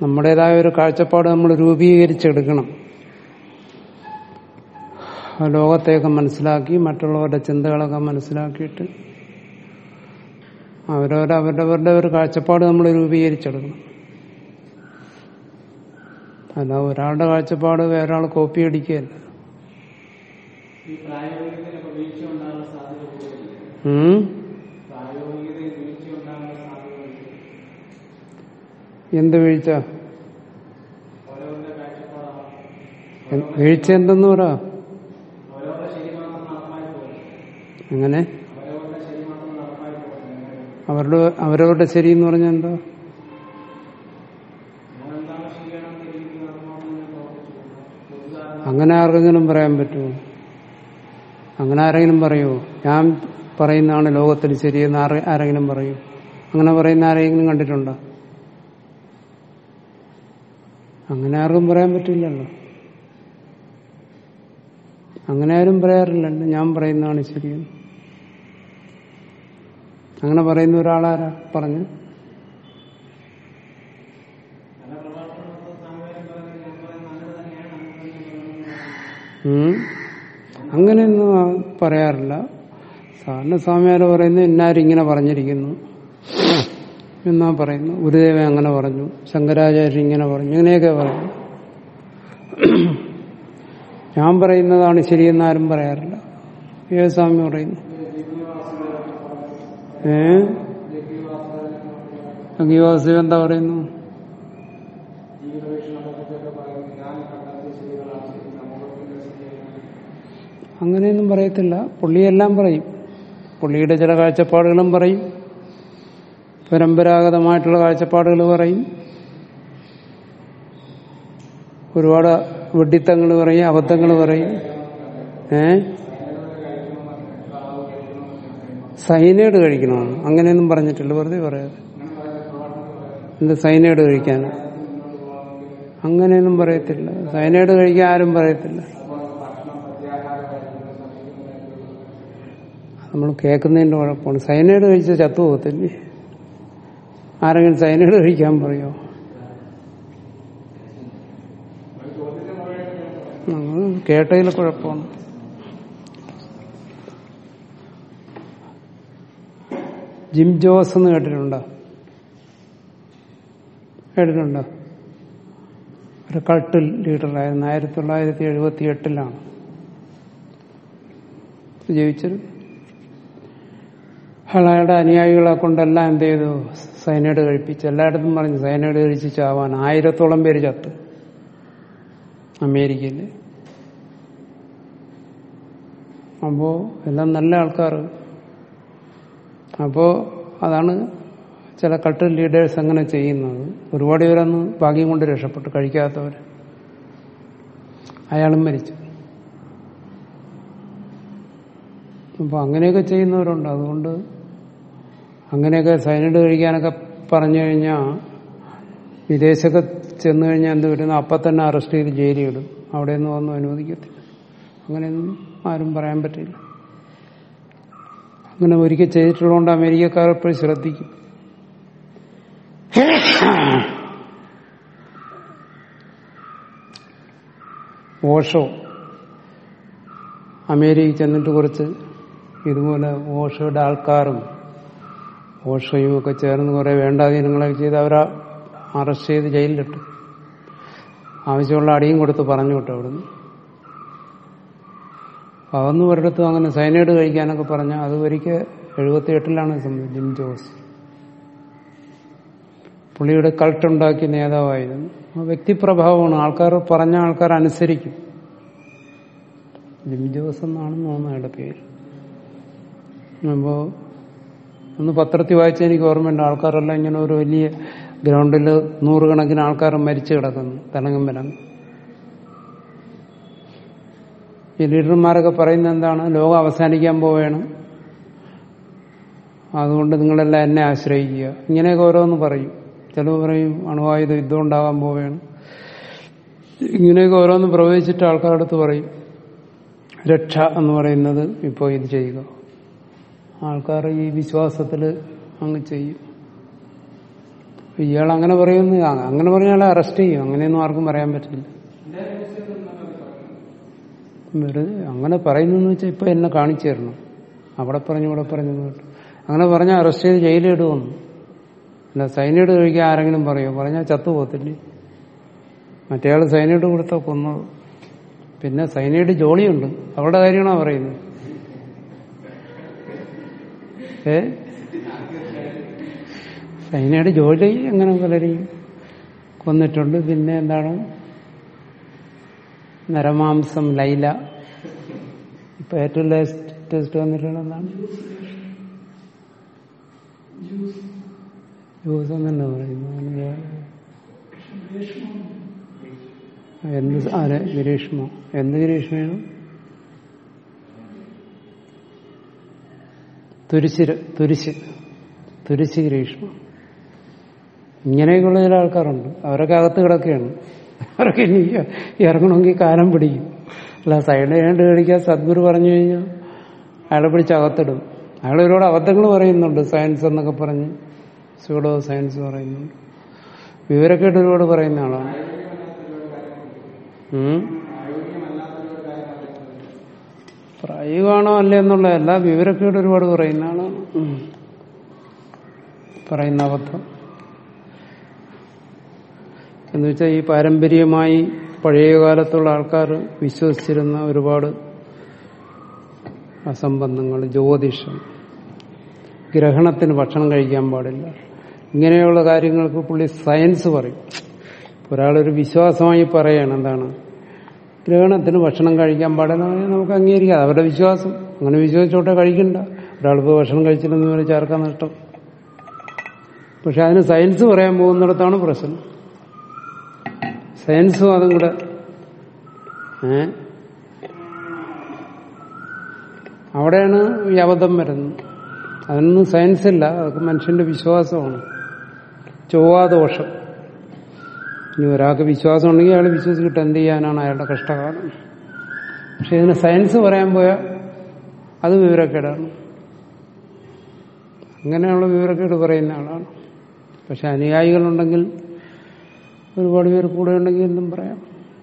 നമ്മുടേതായ ഒരു കാഴ്ചപ്പാട് നമ്മൾ രൂപീകരിച്ചെടുക്കണം ആ ലോകത്തെയൊക്കെ മനസ്സിലാക്കി മറ്റുള്ളവരുടെ ചിന്തകളൊക്കെ മനസ്സിലാക്കിയിട്ട് അവരവരുടെ അവരവരുടെ ഒരു കാഴ്ചപ്പാട് നമ്മൾ രൂപീകരിച്ചെടുക്കണം അല്ല ഒരാളുടെ കാഴ്ചപ്പാട് വേറെ ആൾ കോപ്പി അടിക്കുകയല്ല ഈ പ്രായോഗികതയിലൊക്കെ വീഴ്ച ഉണ്ടാകാനുള്ള സാധ്യത കൂടുതലില്ലേ ഉം? പ്രായോഗികതയിൽ വീഴ്ച ഉണ്ടാകാനുള്ള സാധ്യതകളില്ലേ എന്ത് വീഴ്ച ഓരോരുടെ കാഴ്ചപ്പാടാണ് എ- വീഴ്ച എന്തെന്ന് പറ ഓരോരുടെ ശരി മാത്രം നടപ്പായി പോകുന്നു അങ്ങനെ അവരവരുടെ ശരി മാത്രം നടപ്പായി പോകുന്നു അവരുടെ അവരവരുടെ ശരി എന്ന് പറഞ്ഞാൽ എന്താ ഞാൻ എന്താണ് ശരിയാണെന്ന് എനിക്ക് നടന്നോണെന്ന് പ്രവർത്തിച്ചു പൊതുധാരണ അങ്ങനെ ആർക്കെങ്കിലും പറയാൻ പറ്റുമോ അങ്ങനെ ആരെങ്കിലും പറയുമോ ഞാൻ പറയുന്നതാണ് ലോകത്തിൽ ശരിയെന്ന് ആരെ- ആരെങ്കിലും പറയൂ അങ്ങനെ പറയുന്ന ആരെങ്കിലും കണ്ടിട്ടുണ്ടോ അങ്ങനെ ആർക്കും പറയാൻ പറ്റില്ലല്ലോ അങ്ങനെ ആരും പറയാറില്ലല്ലോ ഞാൻ പറയുന്നതാണ് ശരിയെന്ന് അങ്ങനെ പറയുന്ന ഒരാളാരാ പറഞ്ഞു പല പ്രഭാഷണങ്ങളും സാമുദായികം പറയുന്നത് ഞാൻ പറയുന്നത് നല്ലത് തന്നെയാണ് അങ്ങനെ തന്നെയാണ് ഉം. അങ്ങനെയൊന്നും ആ പറയാറില്ല സാറിന് സ്വാമിയാര് പറയുന്നത് ഇന്നാരും ഇങ്ങനെ പറഞ്ഞിരിക്കുന്നു എന്നാ പറയുന്നു ഗുരുദേവൻ അങ്ങനെ പറഞ്ഞു ശങ്കരാചാര്യൻ ഇങ്ങനെ പറഞ്ഞു ഇങ്ങനെയൊക്കെ പറഞ്ഞു ഞാൻ പറയുന്നതാണ് ശരിയെന്ന് ആരും പറയാറില്ല ഏത് സ്വാമി പറയുന്നു ഏ അംഗീവാസു എന്താ പറയുന്നു അങ്ങനെയൊന്നും പറയത്തില്ല പുള്ളിയെല്ലാം പറയും പുള്ളിയുടെ ചില കാഴ്ചപ്പാടുകളും പറയും പരമ്പരാഗതമായിട്ടുള്ള കാഴ്ചപ്പാടുകൾ പറയും ഒരുപാട് വെഡിത്തങ്ങൾ പറയും അബദ്ധങ്ങൾ പറയും ഏ സൈനൈഡ് കഴിക്കണമെന്ന് അങ്ങനെയൊന്നും പറഞ്ഞിട്ടില്ല വെറുതെ പറയാതെ എന്ത് സൈനൈഡ് കഴിക്കാൻ അങ്ങനെയൊന്നും പറയത്തില്ല സൈനൈഡ് കഴിക്കാൻ ആരും പറയത്തില്ല നമ്മൾ കേൾക്കുന്നതിന്റെ കുഴപ്പമാണ് സൈനൈഡ് കഴിച്ച ചത്തു പോകത്തില്ലേ ആരെങ്കിലും സൈനൈഡ് കഴിക്കാൻ പറയോ നമ്മൾ കേട്ടതിൽ കുഴപ്പമാണ് ജിം ജോസ് എന്ന് കേട്ടിട്ടുണ്ടോ കേട്ടിട്ടുണ്ടോ ഒരു കൾട്ട് ലീഡറായിരുന്നു ആയിരത്തി തൊള്ളായിരത്തി എഴുപത്തി എട്ടിലാണ് ജീവിച്ചത് അയാളുടെ അനുയായികളെ കൊണ്ടെല്ലാം എന്ത് ചെയ്തു സൈനൈഡ് കഴിപ്പിച്ച് എല്ലായിടത്തും പറഞ്ഞു സൈനൈഡ് കഴിച്ച് ചാവാൻ ആയിരത്തോളം പേര് ചത്ത് അമേരിക്കയില് അപ്പോ എല്ലാം നല്ല ആൾക്കാർ അപ്പോ അതാണ് ചില കൾട്ട് ലീഡേഴ്സ് അങ്ങനെ ചെയ്യുന്നത് ഒരുപാട് പേരന്ന് ഭാഗ്യം കൊണ്ട് രക്ഷപ്പെട്ടു കഴിക്കാത്തവർ അയാളും മരിച്ചു അപ്പൊ അങ്ങനെയൊക്കെ ചെയ്യുന്നവരുണ്ട് അതുകൊണ്ട് അങ്ങനെയൊക്കെ സൈനൈഡ് കഴിക്കാനൊക്കെ പറഞ്ഞു കഴിഞ്ഞാൽ വിദേശത്ത് ചെന്നു കഴിഞ്ഞാൽ എന്ത് വരുന്നു അപ്പം തന്നെ അറസ്റ്റ് ചെയ്ത് ജയിലിൽ ഇടും അവിടെ ഒന്നും ഒന്നും അനുവദിക്കത്തില്ല അങ്ങനെയൊന്നും ആരും പറയാൻ പറ്റില്ല അങ്ങനെ ഒരിക്കൽ ചെയ്തിട്ടുള്ളതുകൊണ്ട് അമേരിക്കക്കാർ എപ്പോഴും ശ്രദ്ധിക്കും ഓഷോ അമേരിക്കയിൽ ചെന്നിട്ട് കുറച്ച് ഇതുപോലെ ഓഷോയുടെ ആൾക്കാരും ഓഷോയും ഒക്കെ ചേർന്ന് കുറെ വേണ്ടാധീനങ്ങളൊക്കെ ചെയ്ത് അവരെ അറസ്റ്റ് ചെയ്ത് ജയിലിലിട്ടു ആവശ്യമുള്ള അടിയും കൊടുത്ത് പറഞ്ഞു വിട്ടു അവിടുന്ന് അപ്പൊ അതൊന്നും ഒരിടത്തും അങ്ങനെ സൈനൈഡ് കഴിക്കാനൊക്കെ പറഞ്ഞ അത് ഒരിക്കൽ എഴുപത്തി എട്ടിലാണ് സംഭവിച്ചത് ജിം ജോസ് പുള്ളിയുടെ കൾട്ടുണ്ടാക്കിയ നേതാവായിരുന്നു ആ വ്യക്തിപ്രഭാവമാണ് ആൾക്കാർ പറഞ്ഞ ആൾക്കാർ അനുസരിക്കും ജിം ജോസ് എന്നാണെന്ന് തോന്നുന്നു അയാളുടെ പേര് അപ്പോ ഒന്ന് പത്രത്തിൽ വായിച്ച എനിക്ക് ഓർമ്മയുണ്ട് ആൾക്കാരെല്ലാം ഇങ്ങനെ ഒരു വലിയ ഗ്രൗണ്ടിൽ നൂറുകണക്കിന് ആൾക്കാർ മരിച്ചു കിടക്കുന്നു തലങ്ങും വിലങ്ങും ഈ ലീഡർമാരൊക്കെ പറയുന്നത് എന്താണ് ലോകം അവസാനിക്കാൻ പോവുകയാണ് അതുകൊണ്ട് നിങ്ങളെല്ലാം എന്നെ ആശ്രയിക്കുക ഇങ്ങനെയൊക്കെ ഓരോന്ന് പറയും ചിലവ് പറയും അണുവായുധ യുദ്ധം ഉണ്ടാകാൻ പോവുകയാണ് ഇങ്ങനെയൊക്കെ ഓരോന്ന് പ്രവചിച്ചിട്ട് ആൾക്കാരുടെ അടുത്ത് പറയും രക്ഷ എന്ന് പറയുന്നത് ഇപ്പോൾ ഇത് ചെയ്യുക ആൾക്കാർ ഈ വിശ്വാസത്തിൽ അങ്ങ് ചെയ്യും ഇയാൾ അങ്ങനെ പറയുന്നു ആ, അങ്ങനെ പറഞ്ഞാൽ അറസ്റ്റ് ചെയ്യും അങ്ങനെയൊന്നും ആർക്കും പറയാൻ പറ്റില്ല വെറുതെ അങ്ങനെ പറയുന്നു വെച്ചാൽ ഇപ്പൊ എന്നെ കാണിച്ചു തരണം അവിടെ പറഞ്ഞു ഇവിടെ പറഞ്ഞു എന്ന് കേട്ടു. അങ്ങനെ പറഞ്ഞാൽ അറസ്റ്റ് ചെയ്ത് ജയിലിടുമെന്ന് അല്ല സൈനൈഡ് കഴിക്കാൻ ആരെങ്കിലും പറയുമോ പറഞ്ഞാൽ ചത്തുപോകത്തില്ലേ മറ്റേയാൾ സൈനൈഡ് കൊടുത്ത കൊന്നത് പിന്നെ സൈനൈഡ് ജോളിയുണ്ട് അവരുടെ കാര്യമാണോ പറയുന്നത് ഏ സൈനൈഡ് ജോലി അങ്ങനെ പലരെയും കൊന്നിട്ടുണ്ട് പിന്നെ എന്താണ് നരമാംസം ലൈല ഇപ്പൊ ഏറ്റവും ലേറ്റസ്റ്റ് വന്നിട്ടുള്ള എന്താണ് ജ്യൂസ് എന്നല്ല പറയുന്നു അങ്ങനെ എന്ത് ആരെ ഗിരീഷ്മോ എന്ത് ഗിരീഷ്മയാണ് തുരിശ് തുരിശ് തുരിശ് ഗിരീഷ്മ ഇങ്ങനെയൊക്കെയുള്ള ചില ആൾക്കാരുണ്ട് അവരൊക്കെ അകത്ത് കിടക്കുകയാണ് അവരൊക്കെ ഇനി ഇറങ്ങണമെങ്കിൽ കാലം പിടിക്കും അല്ല സൈഡ് കണ്ട് കളിക്കാൻ സദ്ഗുരു പറഞ്ഞു കഴിഞ്ഞാൽ അയാളെ പിടിച്ച് അകത്തിടും അയാൾ ഒരുപാട് അബദ്ധങ്ങൾ പറയുന്നുണ്ട് സയൻസ് എന്നൊക്കെ പറഞ്ഞ് സ്യൂഡോ സയൻസ് പറയുന്നുണ്ട് വിവരക്കേട്ട് ഒരുപാട് പറയുന്ന ആളാണ് ഉം. പ്രായോഗികമാണോ അല്ലേ എന്നുള്ളതല്ല വിവരക്കേട് ഒരുപാട് പറയുന്ന ആളാണ് ഉം. പറയുന്ന അബദ്ധം എന്ന് വെച്ചാൽ ഈ പാരമ്പര്യമായി പഴയ കാലത്തുള്ള ആൾക്കാർ വിശ്വസിച്ചിരുന്ന ഒരുപാട് അസംബന്ധങ്ങൾ ജ്യോതിഷം ഗ്രഹണത്തിന് ഭക്ഷണം കഴിക്കാൻ പാടില്ല ഇങ്ങനെയുള്ള കാര്യങ്ങൾക്ക് പുള്ളി സയൻസ് പറയും ഒരാളൊരു വിശ്വാസമായി പറയാണ് എന്താണ് ഗ്രഹണത്തിന് ഭക്ഷണം കഴിക്കാൻ പാടില്ല എന്ന് പറഞ്ഞാൽ നമുക്ക് അംഗീകരിക്കാം അവരുടെ വിശ്വാസം അങ്ങനെ വിശ്വസിച്ചോട്ടെ കഴിക്കണ്ട ഒരാളിപ്പോൾ ഭക്ഷണം കഴിച്ചില്ലെന്ന് പറഞ്ഞാൽ ചേർക്കാൻ നഷ്ടം പക്ഷെ അതിന് സയൻസ് പറയാൻ പോകുന്നിടത്താണ് പ്രശ്നം സയൻസും അതും കൂടെ ഏ അവിടെയാണ് ഈ അബദ്ധം വരുന്നത് അതിനൊന്നും സയൻസ് ഇല്ല അതൊക്കെ മനുഷ്യന്റെ വിശ്വാസമാണ് ചൊവ്വാദോഷം ഇനി ഒരാൾക്ക് വിശ്വാസം ഉണ്ടെങ്കിൽ അയാൾ വിശ്വസിച്ചിട്ട് എന്ത് ചെയ്യാനാണ് അയാളുടെ കഷ്ടകാലം പക്ഷെ ഇതിന് സയൻസ് പറയാൻ പോയാൽ അത് വിവരക്കേടാണ് അങ്ങനെയുള്ള വിവരക്കേട് പറയുന്ന ആളാണ് പക്ഷെ അനുയായികളുണ്ടെങ്കിൽ ഒരുപാട് പേര് കൂടെ ഉണ്ടെങ്കിൽ എന്തും പറയാം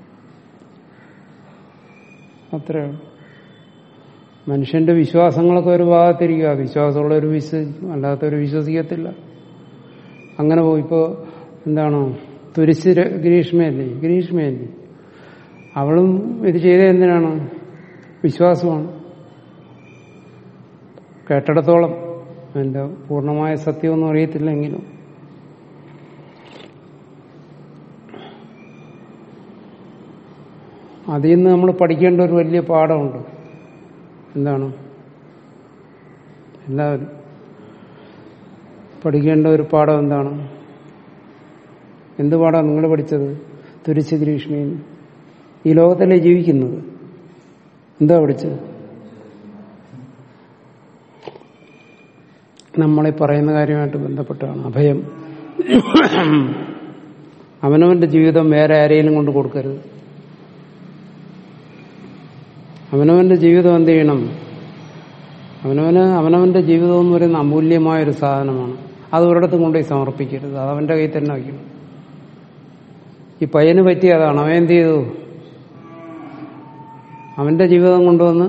അത്രേ ഉള്ളൂ മനുഷ്യന്റെ വിശ്വാസങ്ങളൊക്കെ ഒരു ഭാഗത്തിരിക്കുക വിശ്വാസമുള്ളവർ വിശ്വസിക്കും അല്ലാത്തവർ വിശ്വസിക്കത്തില്ല അങ്ങനെ പോയി ഇപ്പോ എന്താണ് തുരിശ് ര- ഗ്രീഷ്മയല്ലേ ഗ്രീഷ്മയല്ലേ അവളും ഇത് ചെയ്ത എന്തിനാണ് വിശ്വാസമാണ് കേട്ടിടത്തോളം അതിന്റെ പൂർണ്ണമായ സത്യമൊന്നും അറിയത്തില്ലെങ്കിലും അതിൽ നിന്ന് നമ്മൾ പഠിക്കേണ്ട ഒരു വലിയ പാഠമുണ്ട് എന്താണ് എല്ലാവരും പഠിക്കേണ്ട ഒരു പാഠം എന്താണ് എന്ത് പാഠമാണ് നിങ്ങൾ പഠിച്ചത് തുരിച്ച് ഗ്രീഷ്മയിൽ ഈ ലോകത്തല്ലേ ജീവിക്കുന്നത് എന്താ പഠിച്ചത് നമ്മളീ പറയുന്ന കാര്യമായിട്ട് ബന്ധപ്പെട്ടാണ് അഭയം അവനവന്റെ ജീവിതം വേറെ ആരെങ്കിലും കൊണ്ട് കൊടുക്കരുത് അവനവന്റെ ജീവിതം എന്ത് ചെയ്യണം അവനവന് അവനവന്റെ ജീവിതം എന്ന് പറയുന്ന അമൂല്യമായ ഒരു സാധനമാണ് അത് ഒരിടത്തും കൊണ്ടുപോയി സമർപ്പിക്കരുത് അത് അവന്റെ കയ്യിൽ തന്നെ വയ്ക്കണം ഈ പയ്യന് പറ്റിയ അതാണ് അവൻ എന്ത് ചെയ്തു അവന്റെ ജീവിതം കൊണ്ടുവന്ന്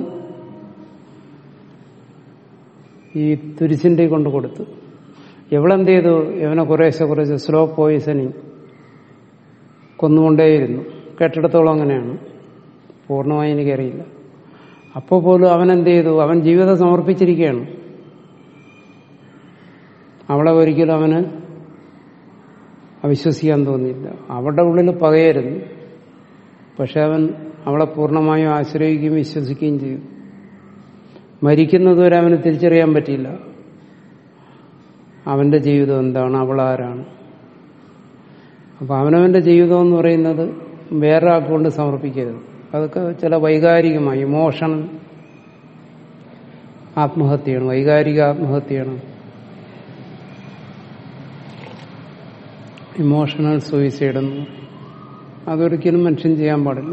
ഈ തുരിശിന്റെ കൊണ്ട് കൊടുത്തു എവളെന്ത് ചെയ്തു ഇവനെ കുറേശ്ശെ കുറേശ്ശെ സ്ലോ പോയിസണിങ് കൊന്നുകൊണ്ടേയിരുന്നു കേട്ടിടത്തോളം അങ്ങനെയാണ് പൂർണ്ണമായി എനിക്കറിയില്ല അപ്പോൾ പോലും അവൻ എന്ത് ചെയ്തു അവൻ ജീവിതം സമർപ്പിച്ചിരിക്കുകയാണ് അവളെ ഒരിക്കലും അവന് അവിശ്വസിക്കാൻ തോന്നിയില്ല അവളുടെ ഉള്ളിൽ പകയായിരുന്നു പക്ഷെ അവൻ അവളെ പൂർണ്ണമായും ആശ്രയിക്കുകയും വിശ്വസിക്കുകയും ചെയ്തു മരിക്കുന്നതുവരെ അവന് തിരിച്ചറിയാൻ പറ്റിയില്ല അവന്റെ ജീവിതം എന്താണ് അവൾ ആരാണ് അപ്പൊ അവനവന്റെ ജീവിതം എന്ന് പറയുന്നത് വേറെ ആൾക്കൊണ്ട് സമർപ്പിക്കരുത് അതൊക്കെ ചില വൈകാരികമായി ഇമോഷണൽ ആത്മഹത്യയാണ് വൈകാരിക ആത്മഹത്യയാണ് ഇമോഷണൽ സൂയിസൈഡ് എന്ന് പറയും അതൊരിക്കലും മനുഷ്യൻ ചെയ്യാൻ പാടില്ല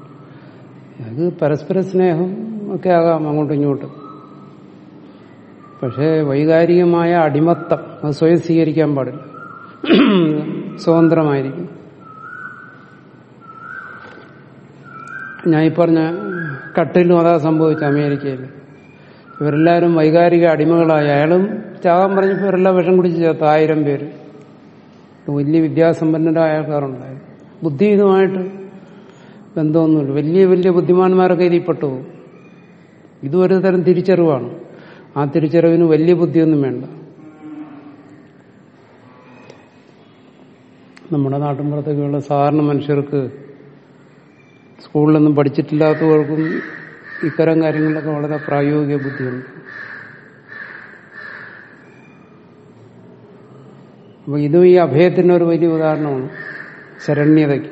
അത് പരസ്പര സ്നേഹം ഒക്കെ ആകാം അങ്ങോട്ടും ഇങ്ങോട്ടും പക്ഷേ വൈകാരികമായ അടിമത്തം അത് സ്വയം സ്വീകരിക്കാൻ പാടില്ല സ്വതന്ത്രമായിരിക്കും ഞാൻ ഈ പറഞ്ഞ കട്ടിലും അതാ സംഭവിച്ച അമേരിക്കയിൽ ഇവരെല്ലാവരും വൈകാരിക അടിമകളായി അയാളും ചാകാൻ പറഞ്ഞപ്പോൾ ഇവരെല്ലാം വിഷം കുടിച്ച് ചേർത്ത് ആയിരം പേര് വലിയ വിദ്യാസമ്പന്നരായ ആൾക്കാരുണ്ടായിരുന്നു ബുദ്ധി ഇതുമായിട്ട് ബന്ധമൊന്നുമില്ല വലിയ വലിയ ബുദ്ധിമാന്മാരൊക്കെ ഇതിൽ പെട്ടുപോകും ഇതും ഒരു തരം തിരിച്ചറിവാണ് ആ തിരിച്ചറിവിന് വലിയ ബുദ്ധിയൊന്നും വേണ്ട നമ്മുടെ നാട്ടിൻപുറത്തൊക്കെയുള്ള സാധാരണ മനുഷ്യർക്ക് സ്കൂളിലൊന്നും പഠിച്ചിട്ടില്ലാത്തവർക്കും ഇത്തരം കാര്യങ്ങളിലൊക്കെ വളരെ പ്രായോഗിക ബുദ്ധിയുണ്ട് അപ്പൊ ഇതും ഈ അഭയത്തിന് ഒരു വലിയ ഉദാഹരണമാണ് ശരണ്യതയ്ക്ക്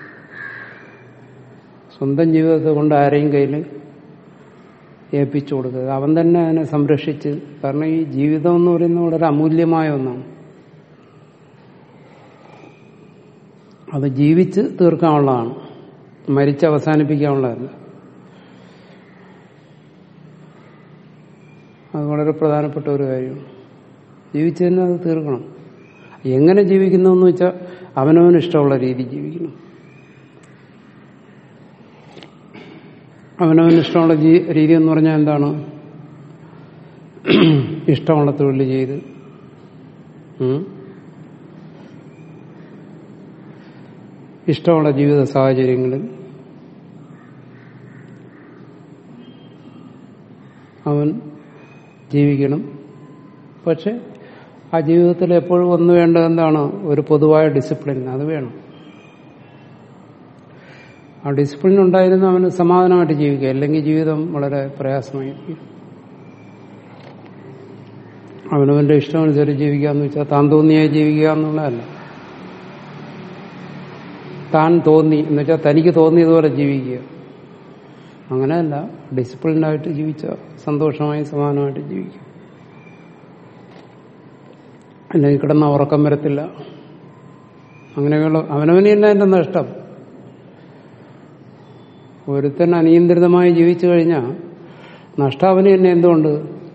സ്വന്തം ജീവിതത്തെ കൊണ്ട് ആരെയും കയ്യിൽ ഏൽപ്പിച്ചു കൊടുക്കുക അവൻ തന്നെ അതിനെ സംരക്ഷിച്ച് കാരണം ഈ ജീവിതം എന്ന് പറയുന്നത് വളരെ അമൂല്യമായ ഒന്നാണ് അത് ജീവിച്ച് തീർക്കാനുള്ളതാണ് മരിച്ച് അവസാനിപ്പിക്കാനുള്ളതല്ല അത് വളരെ പ്രധാനപ്പെട്ട ഒരു കാര്യമാണ് ജീവിച്ച് തന്നെ അത് തീർക്കണം എങ്ങനെ ജീവിക്കുന്നു എന്ന് വെച്ചാൽ അവനവന് ഇഷ്ടമുള്ള രീതി ജീവിക്കണം അവനവന് ഇഷ്ടമുള്ള ജീ- രീതി എന്ന് പറഞ്ഞാൽ എന്താണ് ഇഷ്ടമുള്ള തൊഴിൽ ചെയ്ത് ഉം. ഇഷ്ടമുള്ള ജീവിത സാഹചര്യങ്ങളിൽ അവൻ ജീവിക്കണം പക്ഷെ ആ ജീവിതത്തിൽ എപ്പോഴും ഒന്ന് വേണ്ടത് എന്താണ് ഒരു പൊതുവായ ഡിസിപ്ലിൻ അത് വേണം ആ ഡിസിപ്ലിൻ ഉണ്ടായിരുന്ന അവന് സമാധാനമായിട്ട് ജീവിക്കുക അല്ലെങ്കിൽ ജീവിതം വളരെ പ്രയാസമായിരിക്കും അവനവന്റെ ഇഷ്ടമനുസരിച്ച് ജീവിക്കുക എന്ന് വെച്ചാൽ താൻ തോന്നിയായി ജീവിക്കുക എന്നുള്ളതല്ല താൻ തോന്നി എന്ന് വെച്ചാൽ തനിക്ക് തോന്നിയതുപോലെ ജീവിക്കുക അങ്ങനെയല്ല ഡിസിപ്ലിൻഡായിട്ട് ജീവിച്ച സന്തോഷമായി സമാധാനമായിട്ട് ജീവിക്കുക അല്ലെങ്കിൽ കിടന്ന ഉറക്കം വരത്തില്ല അങ്ങനെയുള്ള അവനവന് തന്നെ എന്റെ നഷ്ടം ഒരുത്തൻ അനിയന്ത്രിതമായി ജീവിച്ചു കഴിഞ്ഞാൽ നഷ്ടം അവന് തന്നെ എന്തുകൊണ്ട്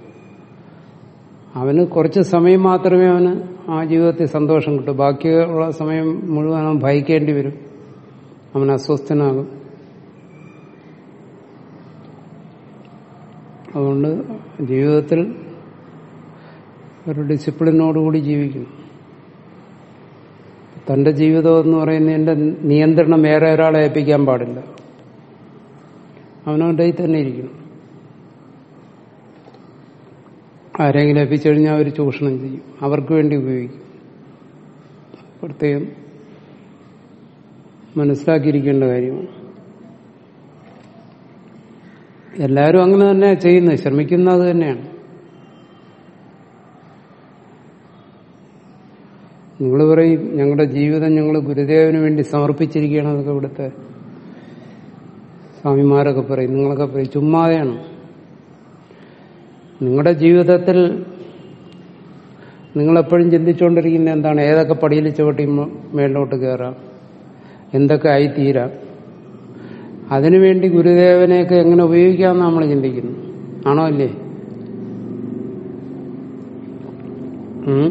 അവന് കുറച്ച് സമയം മാത്രമേ അവന് ആ ജീവിതത്തിൽ സന്തോഷം കിട്ടൂ ബാക്കിയുള്ള സമയം മുഴുവൻ അവൻ ഭയക്കേണ്ടി വരും അവൻ അസ്വസ്ഥനാകും അതുകൊണ്ട് ജീവിതത്തിൽ ഒരു ഡിസിപ്ലിനോടുകൂടി ജീവിക്കണം തന്റെ ജീവിതം എന്ന് പറയുന്നതിന്റെ നിയന്ത്രണം വേറെ ഒരാളെ ഏൽപ്പിക്കാൻ പാടില്ല അവനവന്റെ കയ്യിൽ തന്നെ ഇരിക്കണം ആരെങ്കിലും ഏൽപ്പിച്ചു കഴിഞ്ഞാൽ അവർ ചൂഷണം ചെയ്യും അവർക്ക് വേണ്ടി ഉപയോഗിക്കും പ്രത്യേകം മനസ്സിലാക്കിയിരിക്കേണ്ട കാര്യമാണ് എല്ലാവരും അങ്ങനെ തന്നെ ചെയ്യുന്നത് ശ്രമിക്കുന്നത് തന്നെയാണ് നിങ്ങൾ പറയും ഞങ്ങളുടെ ജീവിതം ഞങ്ങൾ ഗുരുദേവന് വേണ്ടി സമർപ്പിച്ചിരിക്കുകയാണെന്നൊക്കെ ഇവിടുത്തെ സ്വാമിമാരൊക്കെ പറയും നിങ്ങളൊക്കെ പറയും ചുമ്മാതെയാണ് നിങ്ങളുടെ ജീവിതത്തിൽ നിങ്ങളെപ്പോഴും ചിന്തിച്ചുകൊണ്ടിരിക്കുന്ന എന്താണ് ഏതൊക്കെ പടിയിൽ ചവിട്ടി മ- മേളിലോട്ട് കയറാം എന്തൊക്കെ ആയിത്തീരാം അതിനുവേണ്ടി ഗുരുദേവനെയൊക്കെ എങ്ങനെ ഉപയോഗിക്കാമെന്ന് നമ്മൾ ചിന്തിക്കുന്നു ആണോ അല്ലേ ഉം?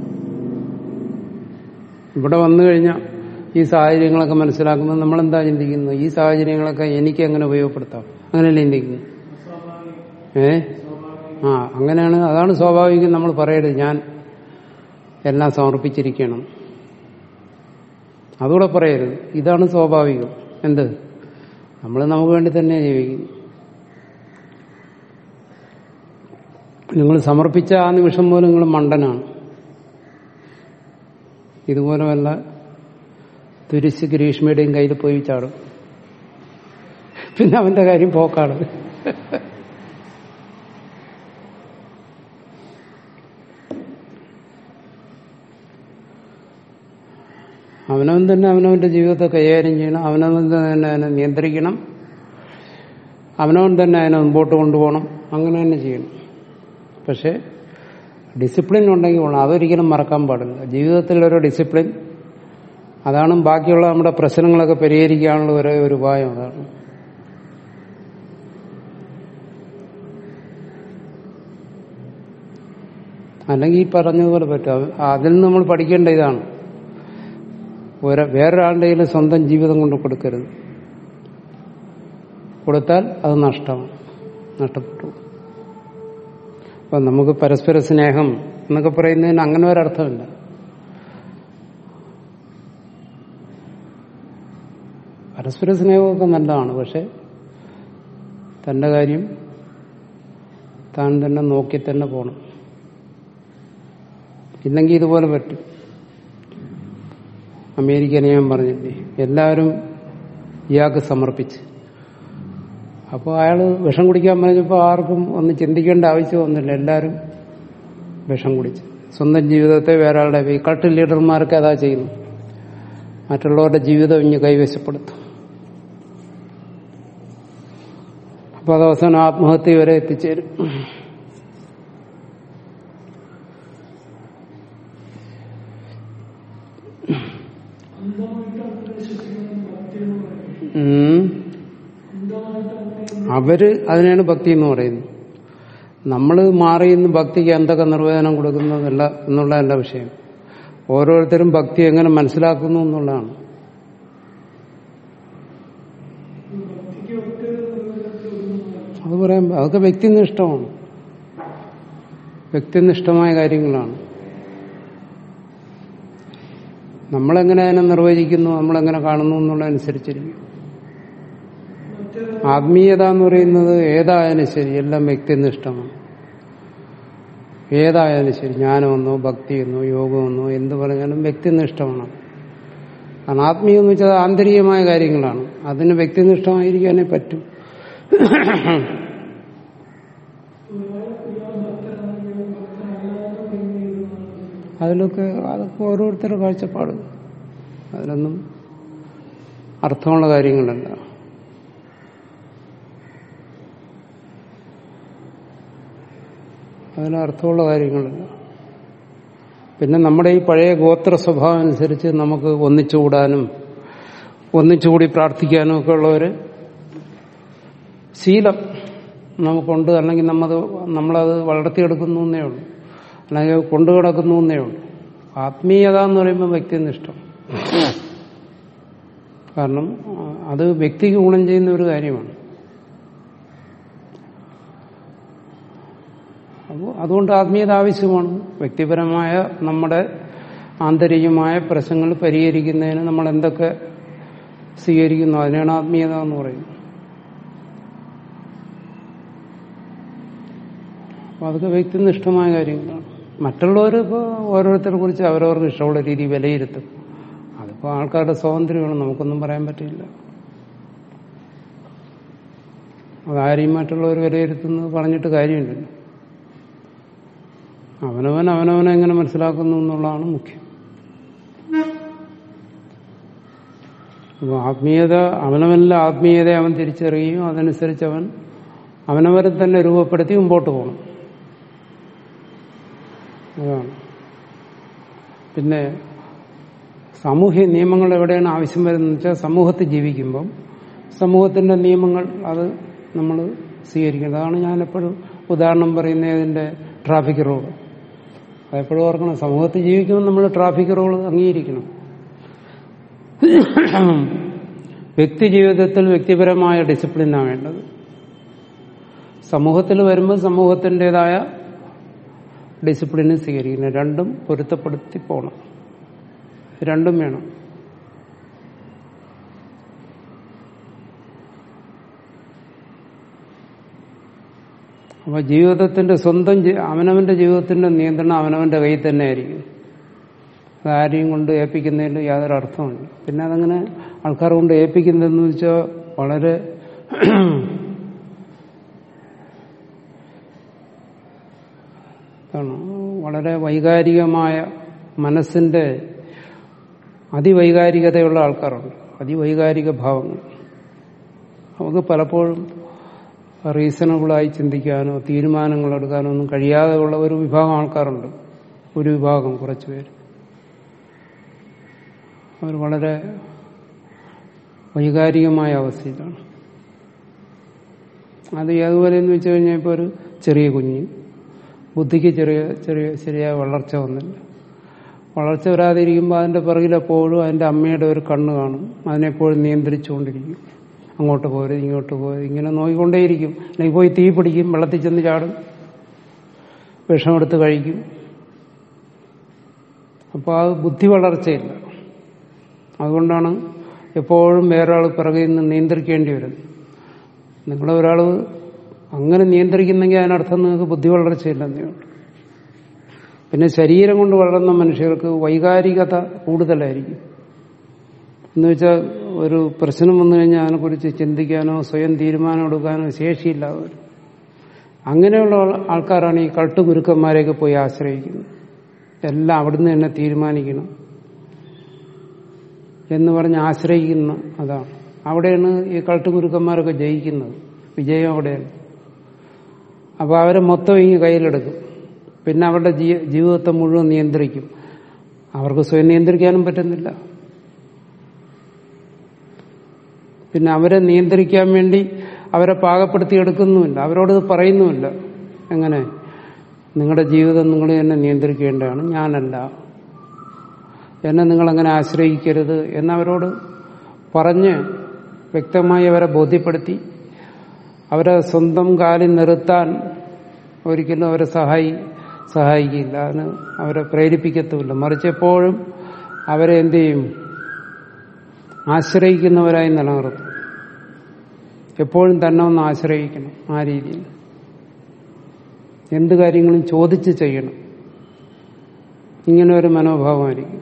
ഇവിടെ വന്നു കഴിഞ്ഞാൽ ഈ സാഹചര്യങ്ങളൊക്കെ മനസ്സിലാക്കുമ്പോൾ നമ്മൾ എന്താ ചിന്തിക്കുന്നത് ഈ സാഹചര്യങ്ങളൊക്കെ എനിക്ക് എങ്ങനെ ഉപയോഗപ്പെടുത്താം അങ്ങനെയല്ലേ ചിന്തിക്കുന്നു ഏ ആ അങ്ങനെയാണ് അതാണ് സ്വാഭാവികം നമ്മൾ പറയരുത് ഞാൻ എല്ലാം സമർപ്പിച്ചിരിക്കണം അതുകൂടെ പറയരുത് ഇതാണ് സ്വാഭാവികം എന്ത് നമ്മൾ നമുക്ക് വേണ്ടി തന്നെ ജീവിക്കുന്നു നിങ്ങൾ സമർപ്പിച്ച ആ നിമിഷം പോലും നിങ്ങൾ മണ്ടനാണ് ഇതുപോലെ വല്ല തുരിശ് ഗ്രീഷ്മയുടെയും കയ്യിൽ പോയി ചാടും പിന്നെ അവന്റെ കാര്യം പോക്കാണ് അവനവൻ തന്നെ അവനവന്റെ ജീവിതത്തെ കൈകാര്യം ചെയ്യണം അവനവൻ തന്നെ അതിനെ നിയന്ത്രിക്കണം അവനവൻ തന്നെ അതിനെ മുമ്പോട്ട് കൊണ്ടുപോകണം അങ്ങനെ തന്നെ ചെയ്യണം പക്ഷെ ഡിസിപ്ലിൻ ഉണ്ടെങ്കിൽ വേണം അതൊരിക്കലും മറക്കാൻ പാടില്ല ജീവിതത്തിൽ ഒരു ഡിസിപ്ലിൻ അതാണ് ബാക്കിയുള്ള നമ്മുടെ പ്രശ്നങ്ങളൊക്കെ പരിഹരിക്കാനുള്ള ഒരേ ഒരു ഉപായം അതാണ് അല്ലെങ്കിൽ ഈ പറഞ്ഞതുപോലെ പറ്റും അത് അതിൽ നിന്ന് നമ്മൾ പഠിക്കേണ്ട ഇതാണ് ഒര- വേറൊരാളുടെ കയ്യിൽ സ്വന്തം ജീവിതം കൊണ്ട് കൊടുക്കരുത് കൊടുത്താൽ അത് നഷ്ടമാണ് നഷ്ടപ്പെട്ടു അപ്പൊ നമുക്ക് പരസ്പര സ്നേഹം എന്നൊക്കെ പറയുന്നതിന് അങ്ങനെ ഒരർത്ഥമില്ല പരസ്പര സ്നേഹമൊക്കെ നല്ലതാണ് പക്ഷെ തന്റെ കാര്യം താൻ തന്നെ നോക്കി തന്നെ പോകണം ഇല്ലെങ്കിൽ ഇതുപോലെ പറ്റും അമേരിക്കനെ ഞാൻ പറഞ്ഞില്ലേ എല്ലാവരും ഇയാൾക്ക് സമർപ്പിച്ച് അപ്പോൾ അയാൾ വിഷം കുടിക്കാൻ പറഞ്ഞപ്പോൾ ആർക്കും ഒന്ന് ചിന്തിക്കേണ്ട ആവശ്യമൊന്നുമില്ല എല്ലാവരും വിഷം കുടിച്ച് സ്വന്തം ജീവിതത്തെ വേറെ ആളുടെ ഈ കട്ട് ലീഡർമാർക്ക് അതാ ചെയ്യുന്നു മറ്റുള്ളവരുടെ ജീവിതം ഇനി കൈവശപ്പെടുത്തും അപ്പോൾ അത് അവസാനം ആത്മഹത്യ വരെ എത്തിച്ചേരും ഉം. അവര് അതിനാണ് ഭക്തി എന്ന് പറയുന്നത് നമ്മൾ മാറി ഇന്ന് ഭക്തിക്ക് എന്തൊക്കെ നിർവചനം കൊടുക്കുന്നതല്ല എന്നുള്ളതല്ല വിഷയം ഓരോരുത്തരും ഭക്തി എങ്ങനെ മനസ്സിലാക്കുന്നു എന്നുള്ളതാണ് അത് പറയാൻ അതൊക്കെ വ്യക്തിനിഷ്ഠമാണ് വ്യക്തിനിഷ്ഠമായ കാര്യങ്ങളാണ് നമ്മളെങ്ങനെ അതിനെ നിർവചിക്കുന്നു നമ്മളെങ്ങനെ കാണുന്നു എന്നുള്ളതനുസരിച്ചിരിക്കും ആത്മീയത എന്ന് പറയുന്നത് ഏതായാലും ശരി എല്ലാം വ്യക്തിനിഷ്ഠമാണ് ഏതായാലും ശരി ജ്ഞാനമെന്നോ ഭക്തിയെന്നോ യോഗമെന്നോ എന്ത് പറഞ്ഞാലും വ്യക്തിനിഷ്ഠമാണ് കാരണം ആത്മീയം എന്ന് വെച്ചാൽ ആന്തരികമായ കാര്യങ്ങളാണ് അതിന് വ്യക്തിനിഷ്ഠമായിരിക്കാനേ പറ്റും അതിലൊക്കെ അതൊക്കെ ഓരോരുത്തരുടെ കാഴ്ചപ്പാട് അതിലൊന്നും അർത്ഥമുള്ള കാര്യങ്ങളല്ല അതിന് അർത്ഥമുള്ള കാര്യങ്ങളല്ല പിന്നെ നമ്മുടെ ഈ പഴയ ഗോത്ര സ്വഭാവം അനുസരിച്ച് നമുക്ക് ഒന്നിച്ചുകൂടാനും ഒന്നിച്ചുകൂടി പ്രാർത്ഥിക്കാനും ഒക്കെ ഉള്ള ഒരു ശീലം നമുക്കുണ്ട് അല്ലെങ്കിൽ നമ്മത് നമ്മളത് വളർത്തിയെടുക്കുന്നു എന്നേ ഉള്ളൂ അല്ലെങ്കിൽ കൊണ്ടു കിടക്കുന്നു എന്നേ ഉള്ളൂ ആത്മീയത എന്ന് പറയുമ്പോൾ വ്യക്തിനിഷ്ഠം കാരണം ആ, അത് വ്യക്തിക്ക് ഗുണം ചെയ്യുന്ന ഒരു കാര്യമാണ് അപ്പോൾ അതുകൊണ്ട് ആത്മീയത ആവശ്യമാണ് വ്യക്തിപരമായ നമ്മുടെ ആന്തരികമായ പ്രശ്നങ്ങൾ പരിഹരിക്കുന്നതിന് നമ്മൾ എന്തൊക്കെ സ്വീകരിക്കുന്നു അതിനാണ് ആത്മീയത എന്ന് പറയുന്നത് അപ്പോൾ അതൊക്കെ വ്യക്തിനിഷ്ഠമായ കാര്യങ്ങളാണ് മറ്റുള്ളവർ ഇപ്പോൾ ഓരോരുത്തരെ കുറിച്ച് അവരവർക്ക് ഇഷ്ടമുള്ള രീതി വിലയിരുത്തും അതിപ്പോൾ ആൾക്കാരുടെ സ്വാതന്ത്ര്യമാണ് നമുക്കൊന്നും പറയാൻ പറ്റില്ല അതാരെയും മറ്റുള്ളവർ വിലയിരുത്തുന്നത് പറഞ്ഞിട്ട് കാര്യമുണ്ടല്ലോ അവനവൻ അവനവനെ എങ്ങനെ മനസ്സിലാക്കുന്നു എന്നുള്ളതാണ് മുഖ്യം അപ്പോൾ ആത്മീയത അവനവനിലെ ആത്മീയതയെ അവൻ തിരിച്ചറിയുകയും അതനുസരിച്ച് അവൻ അവനവരെ തന്നെ രൂപപ്പെടുത്തി മുമ്പോട്ട് പോകണം അതാണ് പിന്നെ സാമൂഹ്യ നിയമങ്ങൾ എവിടെയാണ് ആവശ്യം വരുന്നത് വെച്ചാൽ സമൂഹത്തിൽ ജീവിക്കുമ്പം സമൂഹത്തിന്റെ നിയമങ്ങൾ അത് നമ്മൾ സ്വീകരിക്കുന്നത് അതാണ് ഞാൻ എപ്പോഴും ഉദാഹരണം പറയുന്നത് ഇതിന്റെ ട്രാഫിക് റൂൾ അതെപ്പോഴും ഓർക്കണം സമൂഹത്തിൽ ജീവിക്കുമ്പോൾ നമ്മൾ ട്രാഫിക് റൂൾ അംഗീകരിക്കണം വ്യക്തി ജീവിതത്തിൽ വ്യക്തിപരമായ ഡിസിപ്ലിനാണ് വേണ്ടത് സമൂഹത്തിൽ വരുമ്പോൾ സമൂഹത്തിൻ്റെതായ ഡിസിപ്ലിന് സ്വീകരിക്കണം രണ്ടും പൊരുത്തപ്പെടുത്തി പോകണം രണ്ടും വേണം അപ്പൊ ജീവിതത്തിന്റെ സ്വന്തം ജി- അവനവന്റെ ജീവിതത്തിന്റെ നിയന്ത്രണം അവനവന്റെ കയ്യിൽ തന്നെ ആയിരിക്കും അതാരെയും കൊണ്ട് ഏൽപ്പിക്കുന്നതിൽ യാതൊരു അർത്ഥമില്ല പിന്നെ അതങ്ങനെ ആൾക്കാർ കൊണ്ട് ഏൽപ്പിക്കുന്നതെന്ന് വെച്ചാൽ വളരെ ആണ് വളരെ വൈകാരികമായ മനസ്സിന്റെ അതിവൈകാരികതയുള്ള ആൾക്കാരുണ്ട് അതിവൈകാരിക ഭാവങ്ങൾ നമുക്ക് പലപ്പോഴും റീസണബിളായി ചിന്തിക്കാനോ തീരുമാനങ്ങൾ എടുക്കാനോ ഒന്നും കഴിയാതെ ഉള്ള ഒരു വിഭാഗം ആൾക്കാരുണ്ട് ഒരു വിഭാഗം കുറച്ചു പേര് അവർ വളരെ വൈകാരികമായ അവസ്ഥയിലാണ് അത് ഏതുപോലെ എന്ന് വെച്ച് കഴിഞ്ഞാൽ ഇപ്പോൾ ഒരു ചെറിയ കുഞ്ഞ് ബുദ്ധിക്ക് ചെറിയ ചെറിയ ശരിയായ വളർച്ച വന്നില്ല വളർച്ച വരാതിരിക്കുമ്പോൾ അതിന്റെ പിറകിലെപ്പോഴും അതിന്റെ അമ്മയുടെ ഒരു കണ്ണ് കാണും അതിനെപ്പോഴും നിയന്ത്രിച്ചുകൊണ്ടിരിക്കും അങ്ങോട്ട് പോരുത് ഇങ്ങോട്ട് പോരുത് ഇങ്ങനെ നോക്കിക്കൊണ്ടേയിരിക്കും അല്ലെങ്കിൽ പോയി തീ പിടിക്കും വെള്ളത്തിൽ ചെന്ന് ചാടും വിഷമെടുത്ത് കഴിക്കും അപ്പോൾ അത് ബുദ്ധി വളർച്ചയില്ല അതുകൊണ്ടാണ് എപ്പോഴും വേറൊരാൾ പിറകിൽ നിന്ന് നിയന്ത്രിക്കേണ്ടി വരുന്നത് നിങ്ങളെ ഒരാൾ അങ്ങനെ നിയന്ത്രിക്കുന്നെങ്കിൽ അതിനർത്ഥം നിങ്ങൾക്ക് ബുദ്ധി വളർച്ചയില്ലെന്നേ ഉള്ളൂ പിന്നെ ശരീരം കൊണ്ട് വളർന്ന മനുഷ്യർക്ക് വൈകാരികത കൂടുതലായിരിക്കും എന്ന് വെച്ചാൽ ഒരു പ്രശ്നം വന്നു കഴിഞ്ഞാൽ അതിനെക്കുറിച്ച് ചിന്തിക്കാനോ സ്വയം തീരുമാനം എടുക്കാനോ ശേഷിയില്ലാതെ വരും അങ്ങനെയുള്ള ആൾക്കാരാണ് ഈ കൾട്ട് ഗുരുക്കന്മാരെയൊക്കെ പോയി ആശ്രയിക്കുന്നത് എല്ലാം അവിടുന്ന് തന്നെ തീരുമാനിക്കണം എന്ന് പറഞ്ഞ് ആശ്രയിക്കുന്ന അതാണ് അവിടെയാണ് ഈ കൾട്ട് ഗുരുക്കന്മാരൊക്കെ ജയിക്കുന്നത് വിജയം അവിടെയാണ് അപ്പോൾ അവരെ മൊത്തം ഇങ്ങ് കയ്യിലെടുക്കും പിന്നെ അവരുടെ ജീ- ജീവിതത്തെ മുഴുവൻ നിയന്ത്രിക്കും അവർക്ക് സ്വയം നിയന്ത്രിക്കാനും പറ്റുന്നില്ല പിന്നെ അവരെ നിയന്ത്രിക്കാൻ വേണ്ടി അവരെ പാകപ്പെടുത്തിയെടുക്കുന്നുമില്ല അവരോട് ഇത് പറയുന്നുമില്ല എങ്ങനെ നിങ്ങളുടെ ജീവിതം നിങ്ങൾ തന്നെ നിയന്ത്രിക്കേണ്ടതാണ് ഞാനല്ല എന്നെ നിങ്ങളങ്ങനെ ആശ്രയിക്കരുത് എന്നവരോട് പറഞ്ഞ് വ്യക്തമായി അവരെ ബോധ്യപ്പെടുത്തി അവരെ സ്വന്തം കാലിൽ നിർത്താൻ ഒരിക്കലും അവരെ സഹായി സഹായിക്കില്ല അതിന് അവരെ പ്രേരിപ്പിക്കത്തുമില്ല മറിച്ച് എപ്പോഴും അവരെ എന്ത് ചെയ്യും ആശ്രയിക്കുന്നവരായി നിലനിർത്തും എപ്പോഴും തന്നെ ഒന്ന് ആശ്രയിക്കണം ആ രീതിയിൽ എന്ത് കാര്യങ്ങളും ചോദിച്ച് ചെയ്യണം ഇങ്ങനെ ഒരു മനോഭാവമായിരിക്കും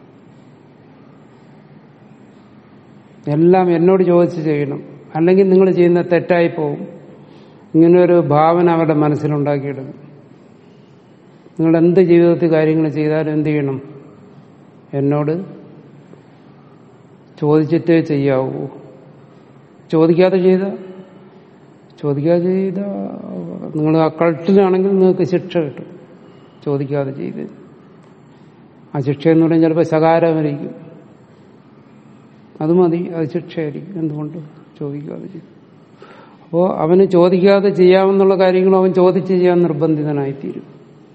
എല്ലാം എന്നോട് ചോദിച്ച് ചെയ്യണം അല്ലെങ്കിൽ നിങ്ങൾ ചെയ്യുന്ന തെറ്റായി പോകും ഇങ്ങനെ ഒരു ഭാവന അവരുടെ മനസ്സിലുണ്ടാക്കിയിടും നിങ്ങൾ എന്ത് ജീവിതത്തിൽ കാര്യങ്ങൾ ചെയ്താലും എന്ത് ചെയ്യണം എന്നോട് ചോദിച്ചിട്ടേ ചെയ്യാവൂ ചോദിക്കാതെ ചെയ്ത ചോദിക്കാതെ ചെയ്ത നിങ്ങൾ ആ കൾട്ടിലാണെങ്കിൽ നിങ്ങൾക്ക് ശിക്ഷ കിട്ടും ചോദിക്കാതെ ചെയ്ത് ആ ശിക്ഷ എന്ന് പറഞ്ഞാൽ ചിലപ്പോൾ ശകാരമായിരിക്കും അത് മതി അത് ശിക്ഷയായിരിക്കും എന്തുകൊണ്ട് ചോദിക്കാതെ ചെയ്യും അപ്പോൾ അവന് ചോദിക്കാതെ ചെയ്യാമെന്നുള്ള കാര്യങ്ങളും അവൻ ചോദിച്ച് ചെയ്യാൻ നിർബന്ധിതനായിത്തീരും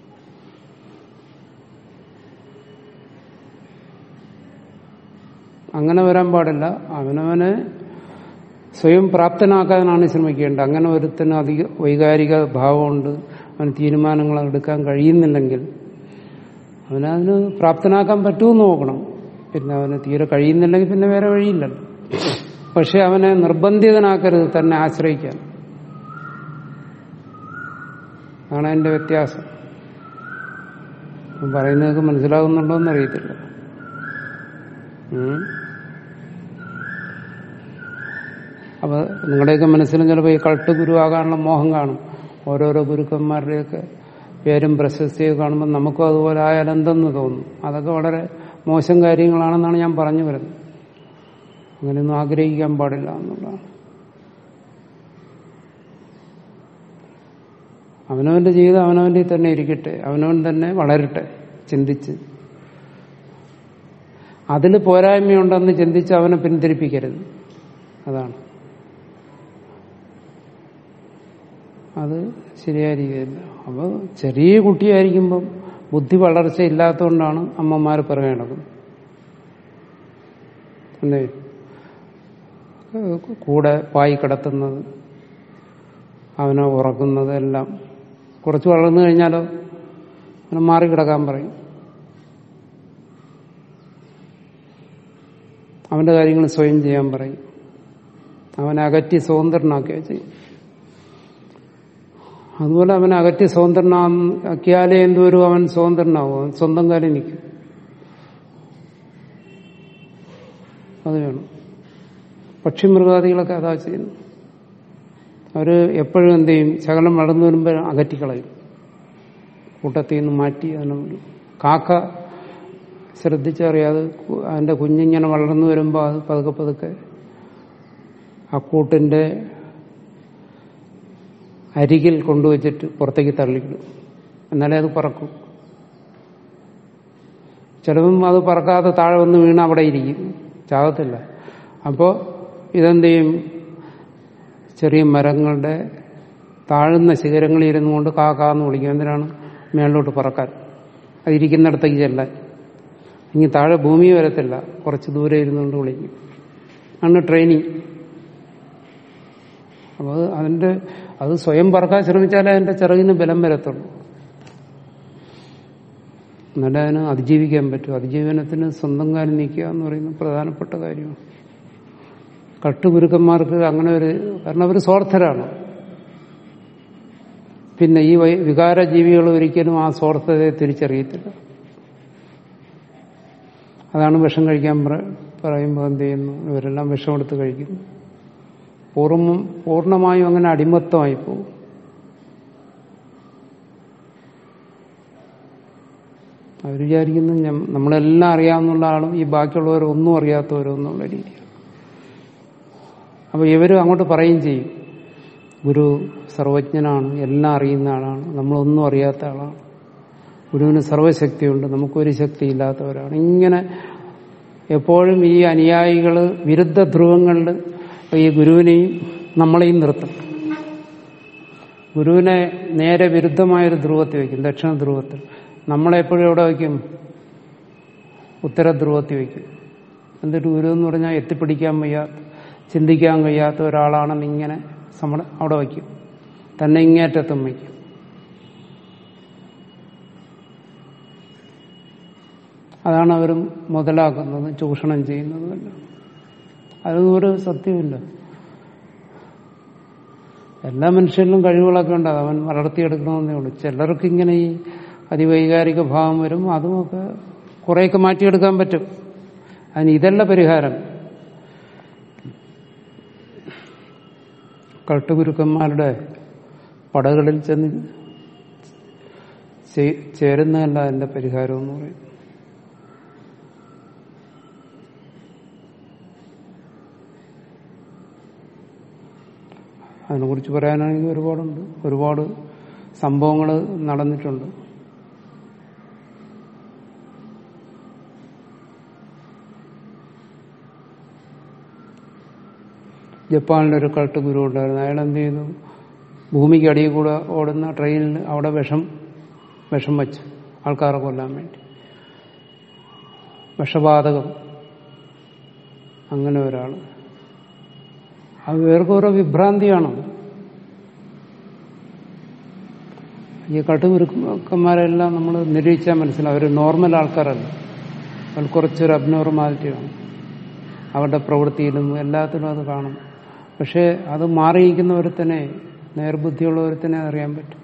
അങ്ങനെ വരാൻ പാടില്ല അവനവനെ സ്വയം പ്രാപ്തനാക്കാനാണ് ശ്രമിക്കേണ്ടത് അങ്ങനെ ഒരുത്തിന് അധിക വൈകാരിക ഭാവമുണ്ട് അവന് തീരുമാനങ്ങൾ എടുക്കാൻ കഴിയുന്നില്ലെങ്കിൽ അവനതിന് പ്രാപ്തനാക്കാൻ പറ്റുമെന്ന് നോക്കണം പിന്നെ അവന് തീരെ കഴിയുന്നില്ലെങ്കിൽ പിന്നെ വേറെ വഴിയില്ലല്ലോ പക്ഷെ അവനെ നിർബന്ധിതനാക്കരുത് തന്നെ ആശ്രയിക്കാൻ അതാണ് അതിന്റെ വ്യത്യാസം ഞാൻ പറയുന്നതൊക്കെ മനസ്സിലാകുന്നുണ്ടോ എന്നറിയത്തില്ല ഉം. അപ്പൊ നിങ്ങളുടെയൊക്കെ മനസ്സിലും ചിലപ്പോൾ ഈ കൾട്ട് ഗുരുവാകാനുള്ള മോഹം കാണും ഓരോരോ ഗുരുക്കന്മാരുടെയൊക്കെ പേരും പ്രശസ്തിയൊക്കെ കാണുമ്പോൾ നമുക്കും അതുപോലെ ആയാൽ എന്തെന്ന് തോന്നും അതൊക്കെ വളരെ മോശം കാര്യങ്ങളാണെന്നാണ് ഞാൻ പറഞ്ഞു വരുന്നത് അങ്ങനെയൊന്നും ആഗ്രഹിക്കാൻ പാടില്ല എന്നുള്ളതാണ് അവനവന്റെ ജീവിതം അവനവന്റെ തന്നെ ഇരിക്കട്ടെ അവനവൻ തന്നെ വളരട്ടെ ചിന്തിച്ച് അതിൽ പോരായ്മയുണ്ടെന്ന് ചിന്തിച്ച് അവനെ പിന്തിരിപ്പിക്കരുത് അതാണ് അത് ശരിയായ രീതിയല്ല അപ്പോൾ ചെറിയ കുട്ടിയായിരിക്കുമ്പം ബുദ്ധി വളർച്ച ഇല്ലാത്തതുകൊണ്ടാണ് അമ്മമാർ പറയണത് അല്ലേ കൂടെ പായി കിടത്തുന്നത് അവനെ ഉറക്കുന്നത് എല്ലാം കുറച്ച് വളർന്നു കഴിഞ്ഞാലോ അവനെ മാറി കിടക്കാൻ പറയും അവന്റെ കാര്യങ്ങൾ സ്വയം ചെയ്യാൻ പറയും അവനെ അകറ്റി സ്വതന്ത്രനാക്കുകയോ ചെയ്യും അതുപോലെ അവനെ അകറ്റി സ്വതന്ത്രനാക്കിയാലേ എന്തോരും അവൻ സ്വതന്ത്രനാവും അവൻ സ്വന്തം കാര്യം നിൽക്കും അത് വേണം പക്ഷിമൃഗാദികളൊക്കെ അതാ ചെയ്യുന്നു അവർ എപ്പോഴും എന്ത് ചെയ്യും ശകലം വളർന്നു വരുമ്പോൾ അകറ്റിക്കളയും കൂട്ടത്തിൽ നിന്ന് മാറ്റി അതിനെ വിടും. കാക്ക ശ്രദ്ധിച്ചറിയാതെ കു- അതിന്റെ കുഞ്ഞിങ്ങനെ വളർന്നു വരുമ്പോൾ അത് പതുക്കെ പതുക്കെ ആ കൂട്ടിന്റെ അരികിൽ കൊണ്ടുവച്ചിട്ട് പുറത്തേക്ക് തള്ളിക്കിടും എന്നാലേ അത് പറക്കും ചിലവും അത് പറക്കാതെ താഴെ വന്ന് വീണ് അവിടെ ഇരിക്കും ചാകത്തില്ല അപ്പോൾ ഇതെന്ത് ചെയ്യും ചെറിയ മരങ്ങളുടെ താഴുന്ന ശിഖരങ്ങളിൽ ഇരുന്നു കൊണ്ട് കാക്കാന്ന് വിളിക്കും എന്തിനാണ് മേളിലോട്ട് പറക്കാൻ അതിരിക്കുന്നിടത്തേക്ക് ചെല്ലാൻ ഇനി താഴെ ഭൂമി വരത്തില്ല കുറച്ച് ദൂരെ ഇരുന്നുകൊണ്ട് വിളിക്കും ആണ് ട്രെയിനിങ് അപ്പോൾ അത് അതിന്റെ അത് സ്വയം പറക്കാൻ ശ്രമിച്ചാലേ അതിന്റെ ചിറകിന് ബലം വരത്തുള്ളൂ എന്നാലേ അതിന് അതിജീവിക്കാൻ പറ്റും അതിജീവനത്തിന് സ്വന്തം കാര്യം നീക്കുക എന്ന് പറയുന്നത് പ്രധാനപ്പെട്ട കാര്യമാണ് കട്ടുകുരുക്കന്മാർക്ക് അങ്ങനെ ഒരു കാരണം അവർ സ്വാർത്ഥരാണ് പിന്നെ ഈ വൈ- വികാര ജീവികൾ ഒരിക്കലും ആ സ്വാർത്ഥതയെ തിരിച്ചറിയത്തില്ല അതാണ് വിഷം കഴിക്കാൻ പറ- പറയുമ്പോൾ എന്ത് ചെയ്യുന്നു ഇവരെല്ലാം വിഷമെടുത്ത് കഴിക്കുന്നു പൂർണ്ണം പൂർണ്ണമായും അങ്ങനെ അടിമത്തമായി പോകും അവർ വിചാരിക്കുന്നു ഞം- നമ്മളെല്ലാം അറിയാവുന്ന ആളും ഈ ബാക്കിയുള്ളവർ ഒന്നും അറിയാത്തവരോ എന്നുള്ള രീതിയാണ് അപ്പൊ ഇവരും അങ്ങോട്ട് പറയുകയും ചെയ്യും ഗുരു സർവജ്ഞനാണ് എല്ലാം അറിയുന്ന ആളാണ് നമ്മളൊന്നും അറിയാത്ത ആളാണ് ഗുരുവിന് സർവശക്തിയുണ്ട് നമുക്കൊരു ശക്തി ഇല്ലാത്തവരാണ് ഇങ്ങനെ എപ്പോഴും ഈ അനുയായികൾ വിരുദ്ധ ധ്രുവങ്ങളിൽ ഈ ഗുരുവിനെയും നമ്മളെയും നിർത്തും ഗുരുവിനെ നേരെ വിരുദ്ധമായൊരു ധ്രുവത്തിൽ വയ്ക്കും ദക്ഷിണ ധ്രുവത്തിൽ നമ്മളെപ്പോഴും എവിടെ വയ്ക്കും ഉത്തര ധ്രുവത്തിൽ വയ്ക്കും എന്നിട്ട് ഗുരു എന്ന് പറഞ്ഞാൽ എത്തിപ്പിടിക്കാൻ വയ്യാത്ത ചിന്തിക്കാൻ കഴിയാത്ത ഒരാളാണെന്ന് ഇങ്ങനെ സമ അവിടെ വയ്ക്കും തന്നെ ഇങ്ങേറ്റത്തും വയ്ക്കും അതാണ് അവർ മുതലാക്കുന്നത് ചൂഷണം ചെയ്യുന്നതുമല്ല അതൊന്നും ഒരു സത്യമില്ല എല്ലാ മനുഷ്യരിലും കഴിവുകളൊക്കെ ഉണ്ട് അത് അവൻ വളർത്തിയെടുക്കണമെന്നേ ഉള്ളൂ ചിലർക്ക് ഇങ്ങനെ ഈ അതിവൈകാരിക ഭാവം വരും അതുമൊക്കെ കുറേയൊക്കെ മാറ്റിയെടുക്കാൻ പറ്റും അതിന് ഇതല്ല പരിഹാരം കട്ടുകുരുക്കന്മാരുടെ പടകളിൽ ചെന്ന് ചേ- ചേരുന്നതല്ല അതിന്റെ പരിഹാരം എന്ന് പറയും അതിനെക്കുറിച്ച് പറയാനാണെങ്കിൽ ഒരുപാടുണ്ട് ഒരുപാട് സംഭവങ്ങൾ നടന്നിട്ടുണ്ട് ജപ്പാനിലൊരു കൾട്ട് ഗുരു ഉണ്ടായിരുന്നു അയാൾ എന്ത് ചെയ്തു ഭൂമിക്ക് അടിയിൽ കൂടെ ഓടുന്ന ട്രെയിനിൽ അവിടെ വിഷം വിഷം വച്ചു ആൾക്കാരെ കൊല്ലാൻ വേണ്ടി വിഷവാതകം അങ്ങനെ ഒരാൾ അത് വേർക്ക് ഓരോ വിഭ്രാന്തിയാണ് ഈ കട്ടുകുരുക്കന്മാരെല്ലാം നമ്മൾ നിരീക്ഷിച്ചാൽ മനസ്സിലാവും അവർ നോർമൽ ആൾക്കാരല്ല അവർ കുറച്ചൊരു അബ്നോർമാലിറ്റിയാണ് അവരുടെ പ്രവൃത്തിയിലും എല്ലാത്തിലും അത് കാണും പക്ഷേ അത് മാറിയിരിക്കുന്ന ഒരുത്തനെ നേർബുദ്ധിയുള്ള ഒരുത്തനെ അറിയാൻ പറ്റും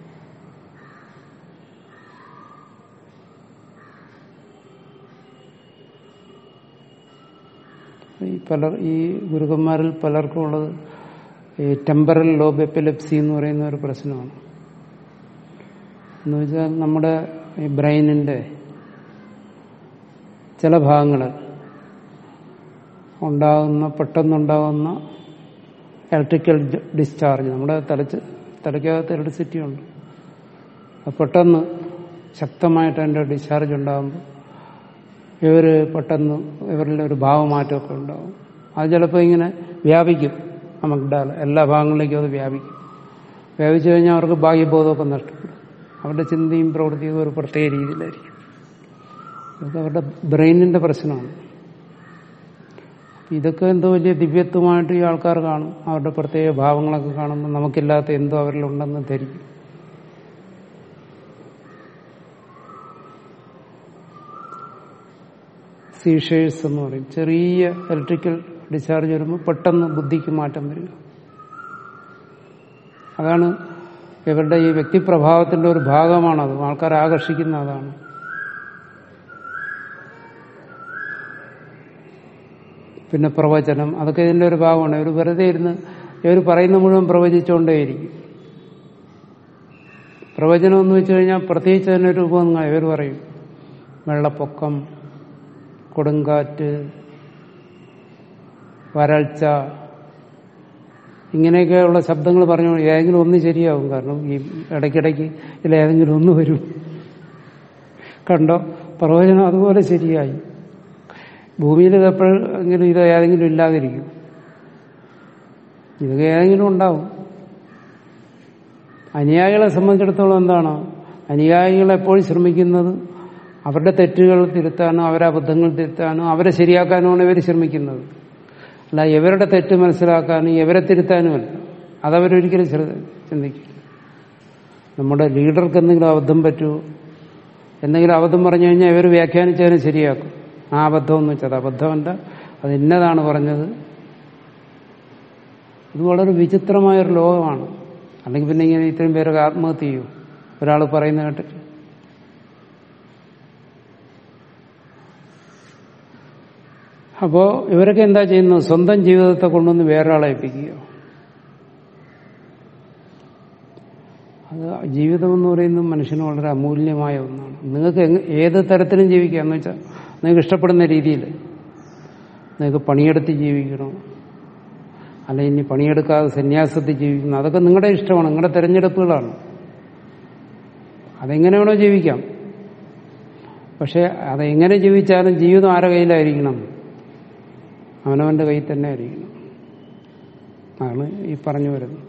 ഈ പലർ ഈ ഗുരുക്കന്മാരിൽ പലർക്കും ഉള്ളത് ഈ ടെമ്പറൽ ലോബ് എപ്പിലെപ്സി എന്ന് പറയുന്ന ഒരു പ്രശ്നമാണ് എന്ന് വെച്ചാൽ നമ്മുടെ ഈ ബ്രെയിനിന്റെ ചില ഭാഗങ്ങൾ ഉണ്ടാകുന്ന പെട്ടെന്നുണ്ടാകുന്ന ഇലക്ട്രിക്കൽ ഡിസ്ചാർജ് നമ്മുടെ തലച്ച് തലയ്ക്കകത്ത് ഇലക്ട്രിസിറ്റി ഉണ്ട് അത് പെട്ടെന്ന് ശക്തമായിട്ട് അതിൻ്റെ ഡിസ്ചാർജ് ഉണ്ടാകുമ്പോൾ ഇവർ പെട്ടെന്ന് ഇവരിൽ ഒരു ഭാവമാറ്റമൊക്കെ ഉണ്ടാകും അത് ചിലപ്പോൾ ഇങ്ങനെ വ്യാപിക്കും അമഗ്ഡാല എല്ലാ ഭാഗങ്ങളിലേക്കും അത് വ്യാപിക്കും വ്യാപിച്ചു കഴിഞ്ഞാൽ അവർക്ക് ഭാഗ്യബോധമൊക്കെ നഷ്ടപ്പെടും അവരുടെ ചിന്തയും പ്രവൃത്തിയും ഒരു പ്രത്യേക രീതിയിലായിരിക്കും ഇതൊക്കെ അവരുടെ ബ്രെയിനിന്റെ പ്രശ്നമാണ് ഇതൊക്കെ എന്തോ വലിയ ദിവ്യത്വമായിട്ട് ഈ ആൾക്കാർ കാണും അവരുടെ പ്രത്യേക ഭാവങ്ങളൊക്കെ കാണുമ്പോൾ നമുക്കില്ലാത്ത എന്തോ അവരിലുണ്ടെന്ന് ധരിക്കും സീഷേഴ്സ് എന്ന് പറയും ചെറിയ ഇലക്ട്രിക്കൽ ഡിസ്ചാർജ് വരുമ്പോൾ പെട്ടെന്ന് ബുദ്ധിക്ക് മാറ്റം വരിക അതാണ് ഇവരുടെ ഈ വ്യക്തിപ്രഭാവത്തിന്റെ ഒരു ഭാഗമാണത് ആൾക്കാരെ ആകർഷിക്കുന്ന അതാണ് പിന്നെ പ്രവചനം അതൊക്കെ ഇതിന്റെ ഒരു ഭാഗമാണ് ഇവർ വെറുതെ ഇരുന്ന് ഇവർ പറയുന്ന മുഴുവൻ പ്രവചിച്ചുകൊണ്ടേയിരിക്കും പ്രവചനം എന്ന് വെച്ച് കഴിഞ്ഞാൽ പ്രത്യേകിച്ച് അതിന്റെ രൂപം ഇവർ പറയും വെള്ളപ്പൊക്കം കൊടുങ്കാറ്റ് വരൾച്ച ഇങ്ങനെയൊക്കെയുള്ള ശബ്ദങ്ങൾ പറഞ്ഞു ഏതെങ്കിലും ഒന്ന് ശരിയാവും കാരണം ഈ ഇടയ്ക്കിടയ്ക്ക് ഇതിൽ ഏതെങ്കിലും ഒന്ന് വരും കണ്ടോ പ്രവചനം അതുപോലെ ശരിയായി ഭൂമിയിൽ എപ്പോഴെങ്കിലും ഇത് ഏതെങ്കിലും ഇല്ലാതിരിക്കും ഇതൊക്കെ ഏതെങ്കിലും ഉണ്ടാവും അനുയായികളെ സംബന്ധിച്ചിടത്തോളം എന്താണ് അനുയായികൾ എപ്പോഴും ശ്രമിക്കുന്നത് അവരുടെ തെറ്റുകൾ തിരുത്താനോ അവരെ അബദ്ധങ്ങൾ തിരുത്താനോ അവരെ ശരിയാക്കാനുമാണ് ഇവർ ശ്രമിക്കുന്നത് അല്ല ഇവരുടെ തെറ്റ് മനസ്സിലാക്കാനും ഇവരെ തിരുത്താനുമല്ല അതവരൊരിക്കലും ശ്രദ്ധ ചിന്തിക്കില്ല നമ്മുടെ ലീഡർക്ക് എന്തെങ്കിലും അബദ്ധം പറ്റുമോ എന്തെങ്കിലും അബദ്ധം പറഞ്ഞു കഴിഞ്ഞാൽ ഇവർ വ്യാഖ്യാനിച്ചതിനെ ശരിയാക്കും ആ അബദ്ധം എന്ന് വെച്ചത് അബദ്ധമല്ല അത് ഇന്നതാണ് പറഞ്ഞത് ഇത് വളരെ വിചിത്രമായൊരു ലോകമാണ് അല്ലെങ്കിൽ പിന്നെ ഇങ്ങനെ ഇത്രയും പേരൊക്കെ ആത്മഹത്യ ചെയ്യൂ ഒരാൾ പറയുന്ന കേട്ടിട്ട് അപ്പോ ഇവരൊക്കെ എന്താ ചെയ്യുന്നത് സ്വന്തം ജീവിതത്തെ കൊണ്ടൊന്ന് വേറൊരാളെ ഏൽപ്പിക്കുക അത് ജീവിതം എന്ന് പറയുന്നത് മനുഷ്യന് വളരെ അമൂല്യമായ ഒന്നാണ് നിങ്ങൾക്ക് എങ് ഏത് തരത്തിലും ജീവിക്കാം എന്ന് വെച്ചാൽ നിങ്ങൾക്ക് ഇഷ്ടപ്പെടുന്ന രീതിയിൽ നിങ്ങൾക്ക് പണിയെടുത്ത് ജീവിക്കണം അല്ല ഇനി പണിയെടുക്കാതെ സന്യാസത്തിൽ ജീവിക്കണം അതൊക്കെ നിങ്ങളുടെ ഇഷ്ടമാണ് നിങ്ങളുടെ തെരഞ്ഞെടുപ്പുകളാണ് അതെങ്ങനെ വേണോ ജീവിക്കാം പക്ഷെ അതെങ്ങനെ ജീവിച്ചാലും ജീവിതം ആരുടെ കയ്യിലായിരിക്കണം അവനവന്റെ കയ്യിൽ തന്നെ ആയിരിക്കണം അതാണ് ഈ പറഞ്ഞു വരുന്നത്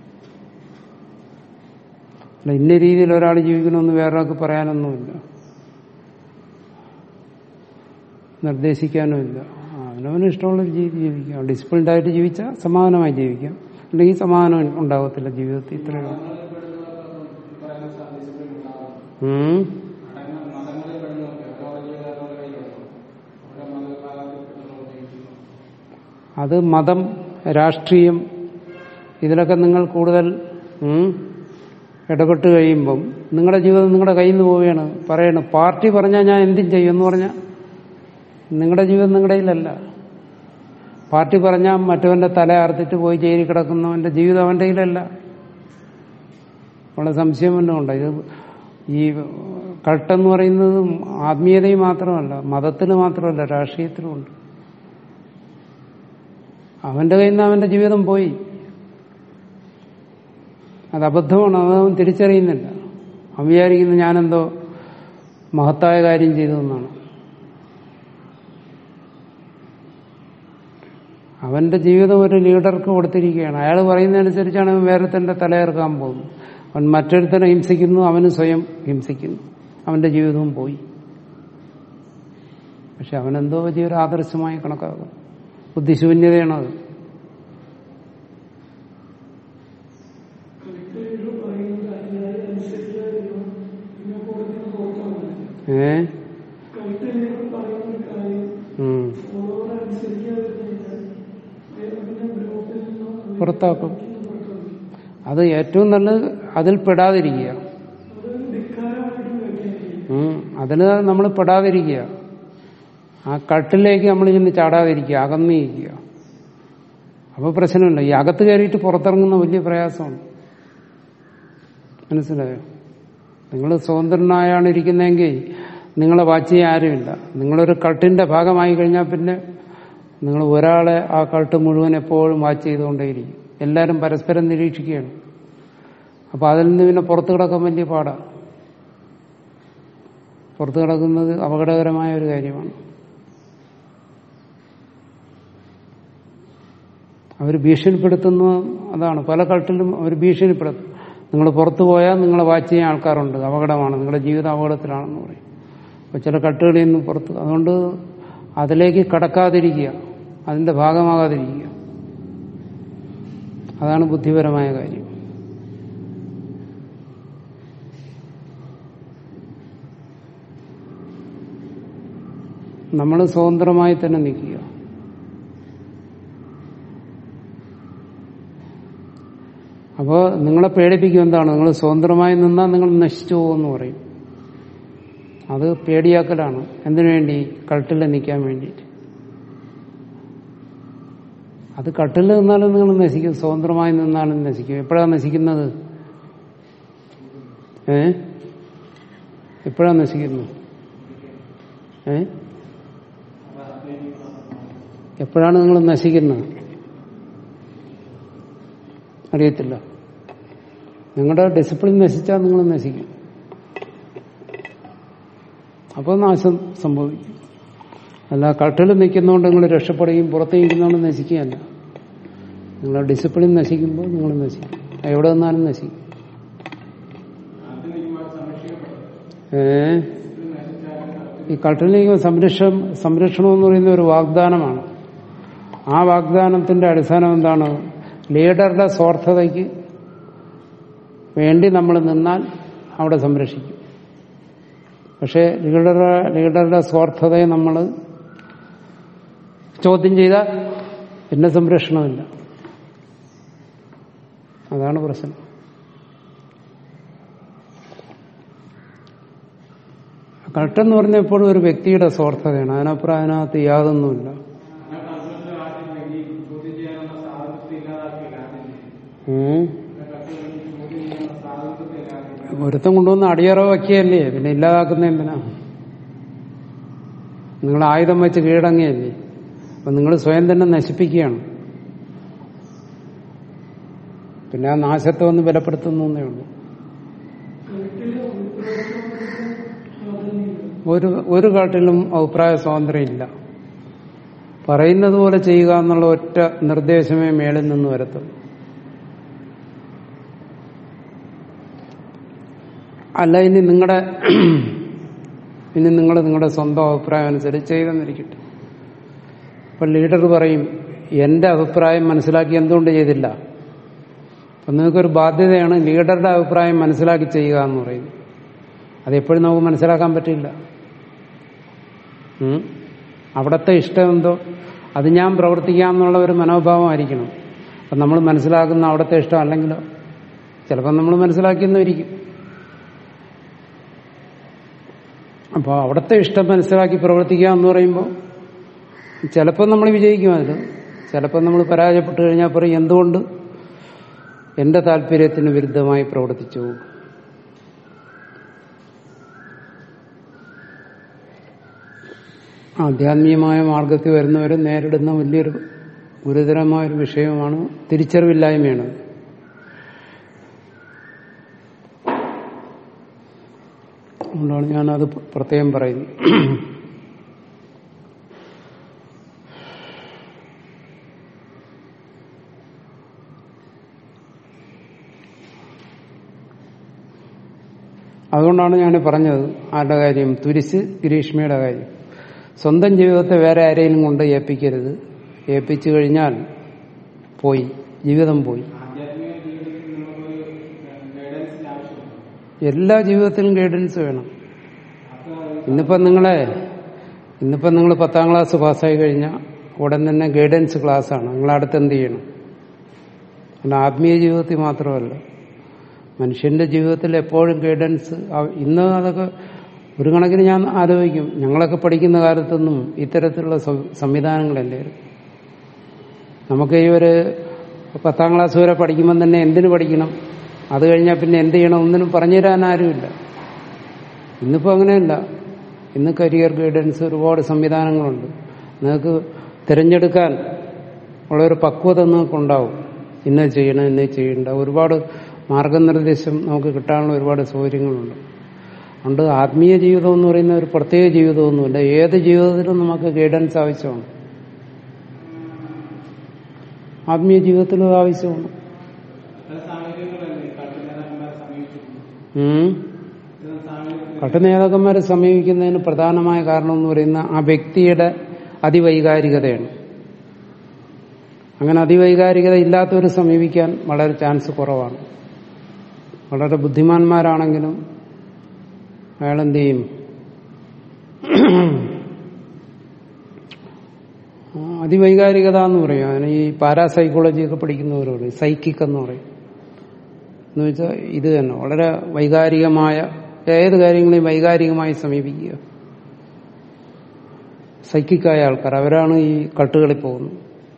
അല്ല ഇന്ന രീതിയിൽ ഒരാൾ ജീവിക്കണമെന്ന് വേറൊരാൾക്ക് പറയാനൊന്നുമില്ല നിർദ്ദേശിക്കാനുമില്ല അവനവന് ഇഷ്ടമുള്ള രീതി ജീവിക്കാം ഡിസിപ്ലിൻഡ് ആയിട്ട് ജീവിച്ചാൽ സമാധാനമായി ജീവിക്കാം അല്ലെങ്കിൽ സമാധാനം ഉണ്ടാകത്തില്ല ജീവിതത്തിൽ ഇത്രയും ഉം. അത് മതം രാഷ്ട്രീയം ഇതിലൊക്കെ നിങ്ങൾ കൂടുതൽ ഉം, ഇടപെട്ട് കഴിയുമ്പം നിങ്ങളുടെ ജീവിതം നിങ്ങളുടെ കയ്യിൽ നിന്ന് പോവുകയാണ് പറയണം പാർട്ടി പറഞ്ഞാൽ ഞാൻ എന്തും ചെയ്യും എന്ന് പറഞ്ഞാൽ നിങ്ങളുടെ ജീവിതം നിങ്ങളുടെ കയ്യിലല്ല പാർട്ടി പറഞ്ഞാൽ മറ്റവന്റെ തല അറുത്തിട്ട് പോയി ജയിലിൽ കിടക്കുന്നവന്റെ ജീവിതം അവന്റെ കയ്യിലല്ല വളരെ സംശയം തന്നെ ഉണ്ട് ഇത് ഈ കൾട്ടെന്ന് പറയുന്നത് ആത്മീയതയും മാത്രമല്ല മതത്തിന് മാത്രമല്ല രാഷ്ട്രീയത്തിലുമുണ്ട് അവന്റെ കയ്യിൽ നിന്ന് അവന്റെ ജീവിതം പോയി അത് അബദ്ധമാണ് അതവൻ തിരിച്ചറിയുന്നില്ല അവൻ വിചാരിക്കുന്നത് ഞാനെന്തോ മഹത്തായ കാര്യം ചെയ്തു എന്നാണ് അവന്റെ ജീവിതം ഒരു ലീഡർക്ക് കൊടുത്തിരിക്കുകയാണ് അയാൾ പറയുന്നതനുസരിച്ചാണ് അവൻ വേറെ തന്നെ തലയിറക്കാൻ പോകുന്നത് അവൻ മറ്റൊരുത്തനെ ഹിംസിക്കുന്നു അവന് സ്വയം ഹിംസിക്കുന്നു അവന്റെ ജീവിതവും പോയി പക്ഷെ അവനെന്തോ വലിയൊരു ആദർശമായി കണക്കാക്കും ബുദ്ധിശൂന്യതയാണത് ഏ ഉം. പുറത്താക്കും അത് ഏറ്റവും നല്ലത് അതിൽ പെടാതിരിക്കുക ഉം. അതിൽ നമ്മൾ പെടാതിരിക്കുക ആ കട്ടിലേക്ക് നമ്മൾ ചെന്ന് ചാടാതിരിക്കുക അകന്നിരിക്കുക അപ്പൊ പ്രശ്നമില്ല ഈ അകത്ത് കയറിയിട്ട് പുറത്തിറങ്ങുന്ന വലിയ പ്രയാസമാണ് മനസ്സിലായോ നിങ്ങൾ സ്വതന്ത്രനായാണ് ഇരിക്കുന്നതെങ്കിൽ നിങ്ങളെ വാച്ച് ചെയ്യാൻ ആരുമില്ല നിങ്ങളൊരു കട്ടിന്റെ ഭാഗമായി കഴിഞ്ഞാൽ പിന്നെ നിങ്ങൾ ഒരാളെ ആ കൾട്ട് മുഴുവൻ എപ്പോഴും വാച്ച് ചെയ്തുകൊണ്ടേയിരിക്കും എല്ലാവരും പരസ്പരം നിരീക്ഷിക്കുകയാണ് അപ്പൊ അതിൽ നിന്ന് പിന്നെ പുറത്തു കിടക്കാൻ വലിയ പാടാണ് പുറത്തു കിടക്കുന്നത് അപകടകരമായ ഒരു കാര്യമാണ് അവർ ഭീഷണിപ്പെടുത്തുന്ന അതാണ് പല കൾട്ടിലും അവർ ഭീഷണിപ്പെടുത്തും നിങ്ങൾ പുറത്തു പോയാൽ നിങ്ങളെ വാച്ച് ചെയ്യാൻ ആൾക്കാരുണ്ട് അപകടമാണ് നിങ്ങളുടെ ജീവിതം അപകടത്തിലാണെന്ന് പറയും അപ്പൊ ചില കട്ടുകളിൽ നിന്ന് പുറത്ത് അതുകൊണ്ട് അതിലേക്ക് കടക്കാതിരിക്കുക അതിന്റെ ഭാഗമാകാതിരിക്കുക അതാണ് ബുദ്ധിപരമായ കാര്യം നമ്മൾ സ്വതന്ത്രമായി തന്നെ നിൽക്കുക അപ്പോൾ നിങ്ങളെ പേടിപ്പിക്കും എന്താണ് നിങ്ങൾ സ്വതന്ത്രമായി നിന്നാൽ നിങ്ങൾ നശിച്ചു പോകുമെന്ന് പറയും അത് പേടിയാക്കലാണ് എന്തിനു വേണ്ടി കട്ടിൽ നിൽക്കാൻ വേണ്ടിയിട്ട് അത് കട്ടിൽ നിന്നാലും നിങ്ങൾ നശിക്കും സ്വതന്ത്രമായി നിന്നാലും നശിക്കും എപ്പോഴാണ് നശിക്കുന്നത് ഏ എപ്പോഴാണ് നശിക്കുന്നത് ഏ എപ്പോഴാണ് നിങ്ങൾ നശിക്കുന്നത് അറിയത്തില്ല നിങ്ങളുടെ ഡിസിപ്ലിൻ നശിച്ചാൽ നിങ്ങൾ നശിക്കും അപ്പോൾ നാശം സംഭവിക്കും അല്ല കട്ടിൽ നിൽക്കുന്നതുകൊണ്ട് നിങ്ങൾ രക്ഷപ്പെടുകയും പുറത്ത് ഇരിക്കുന്നതുകൊണ്ട് നശിക്കുകയല്ല നിങ്ങളുടെ ഡിസിപ്ലിൻ നശിക്കുമ്പോൾ നിങ്ങൾ നശിക്കും എവിടെ നിന്നാലും നശിക്കും അത് നിൽക്കുമ്പോൾ സംരക്ഷിക്കപ്പെടും ഏ ഈ കൾട്ടലിംഗ് സംരക്ഷണം സംരക്ഷണം എന്ന് പറയുന്ന ഒരു വാഗ്ദാനമാണ് ആ വാഗ്ദാനത്തിന്റെ അടിസ്ഥാനം എന്താണ് ലീഡറുടെ സ്വാർത്ഥതയ്ക്ക് വേണ്ടി നമ്മൾ നിന്നാൽ അവിടെ സംരക്ഷിക്കും പക്ഷെ ലീഡറുടെ ലീഡറുടെ സ്വാർത്ഥതയെ നമ്മൾ ചോദ്യം ചെയ്താൽ പിന്നെ സംരക്ഷണമില്ല അതാണ് പ്രശ്നം കൾട്ടെന്ന് പറഞ്ഞ എപ്പോഴും ഒരു വ്യക്തിയുടെ സ്വാർത്ഥതയാണ് അതിനപ്പുറം അതിനകത്ത് യാതൊന്നുമില്ല ചോദ്യം ചെയ്യാനുള്ള സ്വാതന്ത്ര്യം ഇല്ലാതാക്കിയില്ല ഉം. ചോദ്യം ചെയ്യാനുള്ള സ്വാതന്ത്ര്യം ഇല്ലാതെ ഒരുത്തം കൊണ്ടുവന്ന് അടിയറ വയ്ക്കുകയല്ലേ പിന്നെ ഇല്ലാതാക്കുന്ന എന്തിനാ നിങ്ങൾ ആയുധം വെച്ച് കീഴടങ്ങിയല്ലേ അപ്പൊ നിങ്ങൾ സ്വയം തന്നെ നശിപ്പിക്കുകയാണ് പിന്നെ ആ നാശത്തെ ഒന്ന് ബലപ്പെടുത്തുന്നേ ഉള്ളൂ ഒരു ഒരു കാട്ടിലും അഭിപ്രായ സ്വാതന്ത്ര്യം ഇല്ല പറയുന്നത് പോലെ ചെയ്യുക എന്നുള്ള ഒറ്റ നിർദ്ദേശമേ മേളിൽ നിന്ന് വരത്തുള്ളൂ അല്ല ഇനി നിങ്ങളുടെ ഇനി നിങ്ങൾ നിങ്ങളുടെ സ്വന്തം അഭിപ്രായം അനുസരിച്ച് ചെയ്തെന്നിരിക്കട്ടെ അപ്പൊ ലീഡർ പറയും എന്റെ അഭിപ്രായം മനസ്സിലാക്കി എന്തുകൊണ്ട് ചെയ്തില്ല അപ്പൊ നിങ്ങൾക്കൊരു ബാധ്യതയാണ് ലീഡറുടെ അഭിപ്രായം മനസ്സിലാക്കി ചെയ്യുക എന്ന് പറയുന്നത് അതെപ്പോഴും നമുക്ക് മനസ്സിലാക്കാൻ പറ്റില്ല ഉം. അവിടത്തെ ഇഷ്ടം എന്തോ അത് ഞാൻ പ്രവർത്തിക്കാമെന്നുള്ള ഒരു മനോഭാവമായിരിക്കണം അപ്പം നമ്മൾ മനസ്സിലാക്കുന്ന അവിടുത്തെ ഇഷ്ടം അല്ലെങ്കിലോ ചിലപ്പോൾ നമ്മൾ മനസ്സിലാക്കിയെന്നിരിക്കും അപ്പോൾ അവിടുത്തെ ഇഷ്ടം മനസ്സിലാക്കി പ്രവർത്തിക്കുക എന്ന് പറയുമ്പോൾ ചിലപ്പോൾ നമ്മൾ വിജയിക്കും അതിൽ ചിലപ്പോൾ നമ്മൾ പരാജയപ്പെട്ടു കഴിഞ്ഞാൽ പറയും എന്തുകൊണ്ട് എന്റെ താല്പര്യത്തിന് വിരുദ്ധമായി പ്രവർത്തിച്ചു ആധ്യാത്മികമായ മാർഗത്തിൽ വരുന്നവർ നേരിടുന്ന വലിയൊരു ഗുരുതരമായ ഒരു വിഷയമാണ് തിരിച്ചറിവില്ലായ്മയാണ് അതുകൊണ്ടാണ് ഞാനത് പ്രത്യേകം പറയുന്നത് അതുകൊണ്ടാണ് ഞാൻ പറഞ്ഞത് ആരുടെ കാര്യം തുരിശ് ഗ്രീഷ്മയുടെ കാര്യം സ്വന്തം ജീവിതത്തെ വേറെ ആരെയും കൊണ്ട് ഏൽപ്പിക്കരുത് ഏൽപ്പിച്ചു കഴിഞ്ഞാൽ പോയി ജീവിതം പോയി ആധ്യാത്മിക ജീവിതത്തിൽ നമുക്കൊരു ഗൈഡൻസിന് ആവശ്യമുണ്ട് എല്ലാ ജീവിതത്തിലും ഗൈഡൻസ് വേണം അപ്പൊ ഇന്നിപ്പോ നിങ്ങളെ ഇന്നിപ്പോ നിങ്ങൾ പത്താം ക്ലാസ് പാസ്സായി കഴിഞ്ഞാൽ ഉടൻ തന്നെ ഗൈഡൻസ് ക്ലാസ്സാണ് നിങ്ങൾ അടുത്ത് എന്ത് ചെയ്യണം അല്ല ആത്മീയ ജീവിതത്തിൽ മാത്രമല്ല മനുഷ്യന്റെ ജീവിതത്തിൽ എപ്പോഴും ഗൈഡൻസ് ആവ- ഇന്ന് അതൊക്കെ ഒരു കണക്കിന് ഞാൻ ആലോചിക്കും ഞങ്ങളൊക്കെ പഠിക്കുന്ന കാലത്തൊന്നും ഇത്തരത്തിലുള്ള സം- സംവിധാനങ്ങളല്ലായിരുന്നു നമുക്ക് ഈ ഒരു പത്താം ക്ലാസ് വരെ പഠിക്കുമ്പോൾ തന്നെ എന്തിനു പഠിക്കണം അത് കഴിഞ്ഞാൽ പിന്നെ എന്ത് ചെയ്യണം ഒന്നിനും പറഞ്ഞു തരാൻ ആരുമില്ല ഇന്നിപ്പോൾ അങ്ങനെയല്ല ഇന്ന് കരിയർ ഗൈഡൻസ് ഒരുപാട് സംവിധാനങ്ങളുണ്ട് നിങ്ങൾക്ക് തിരഞ്ഞെടുക്കാൻ ഉള്ളൊരു പക്വത നിങ്ങൾക്കുണ്ടാവും ഇന്നത് ചെയ്യണം ഇന്നത് ചെയ്യണ്ട ഒരുപാട് മാർഗനിർദ്ദേശം നമുക്ക് കിട്ടാനുള്ള ഒരുപാട് സൗകര്യങ്ങളുണ്ട് അതുകൊണ്ട് ആത്മീയ ജീവിതം എന്ന് പറയുന്ന ഒരു പ്രത്യേക ജീവിതമൊന്നുമില്ല ഏത് ജീവിതത്തിലും നമുക്ക് ഗൈഡൻസ് ആവശ്യമാണ് ആത്മീയ ജീവിതത്തിലും അത് ആവശ്യമാണ് പല സാഹചര്യങ്ങളല്ലേ കട്ട് നേതാക്കന്മാരെ സമീപിച്ചിട്ടുണ്ട് ഉം. ഇത്തരം സാഹചര്യത്തിൽ പട്ടനേതാക്കന്മാരെ സമീപിക്കുന്നതിന് പ്രധാനമായ കാരണം എന്ന് പറയുന്ന ആ വ്യക്തിയുടെ അതിവൈകാരികതയാണ് അങ്ങനെ അതിവൈകാരികത ഇല്ലാത്തവർ സമീപിക്കാൻ വളരെ ചാൻസ് കുറവാണ് വളരെ ബുദ്ധിമാന്മാരാണെങ്കിലും അയാളെന്ത് ചെയ്യും ആ, അതിവൈകാരികത എന്ന് പറയും അതിന് ഈ പാരാസൈക്കോളജി ഒക്കെ പഠിക്കുന്നവരോട് സൈക്കിക് എന്ന് പറയും എന്ന് വെച്ചാൽ ഇത് തന്നെ വളരെ വൈകാരികമായ ഏത് കാര്യങ്ങളെയും വൈകാരികമായി സമീപിക്കുക സൈക്കിക്കായ ആൾക്കാർ അവരാണ് ഈ കട്ടുകളിൽ പോകുന്നത്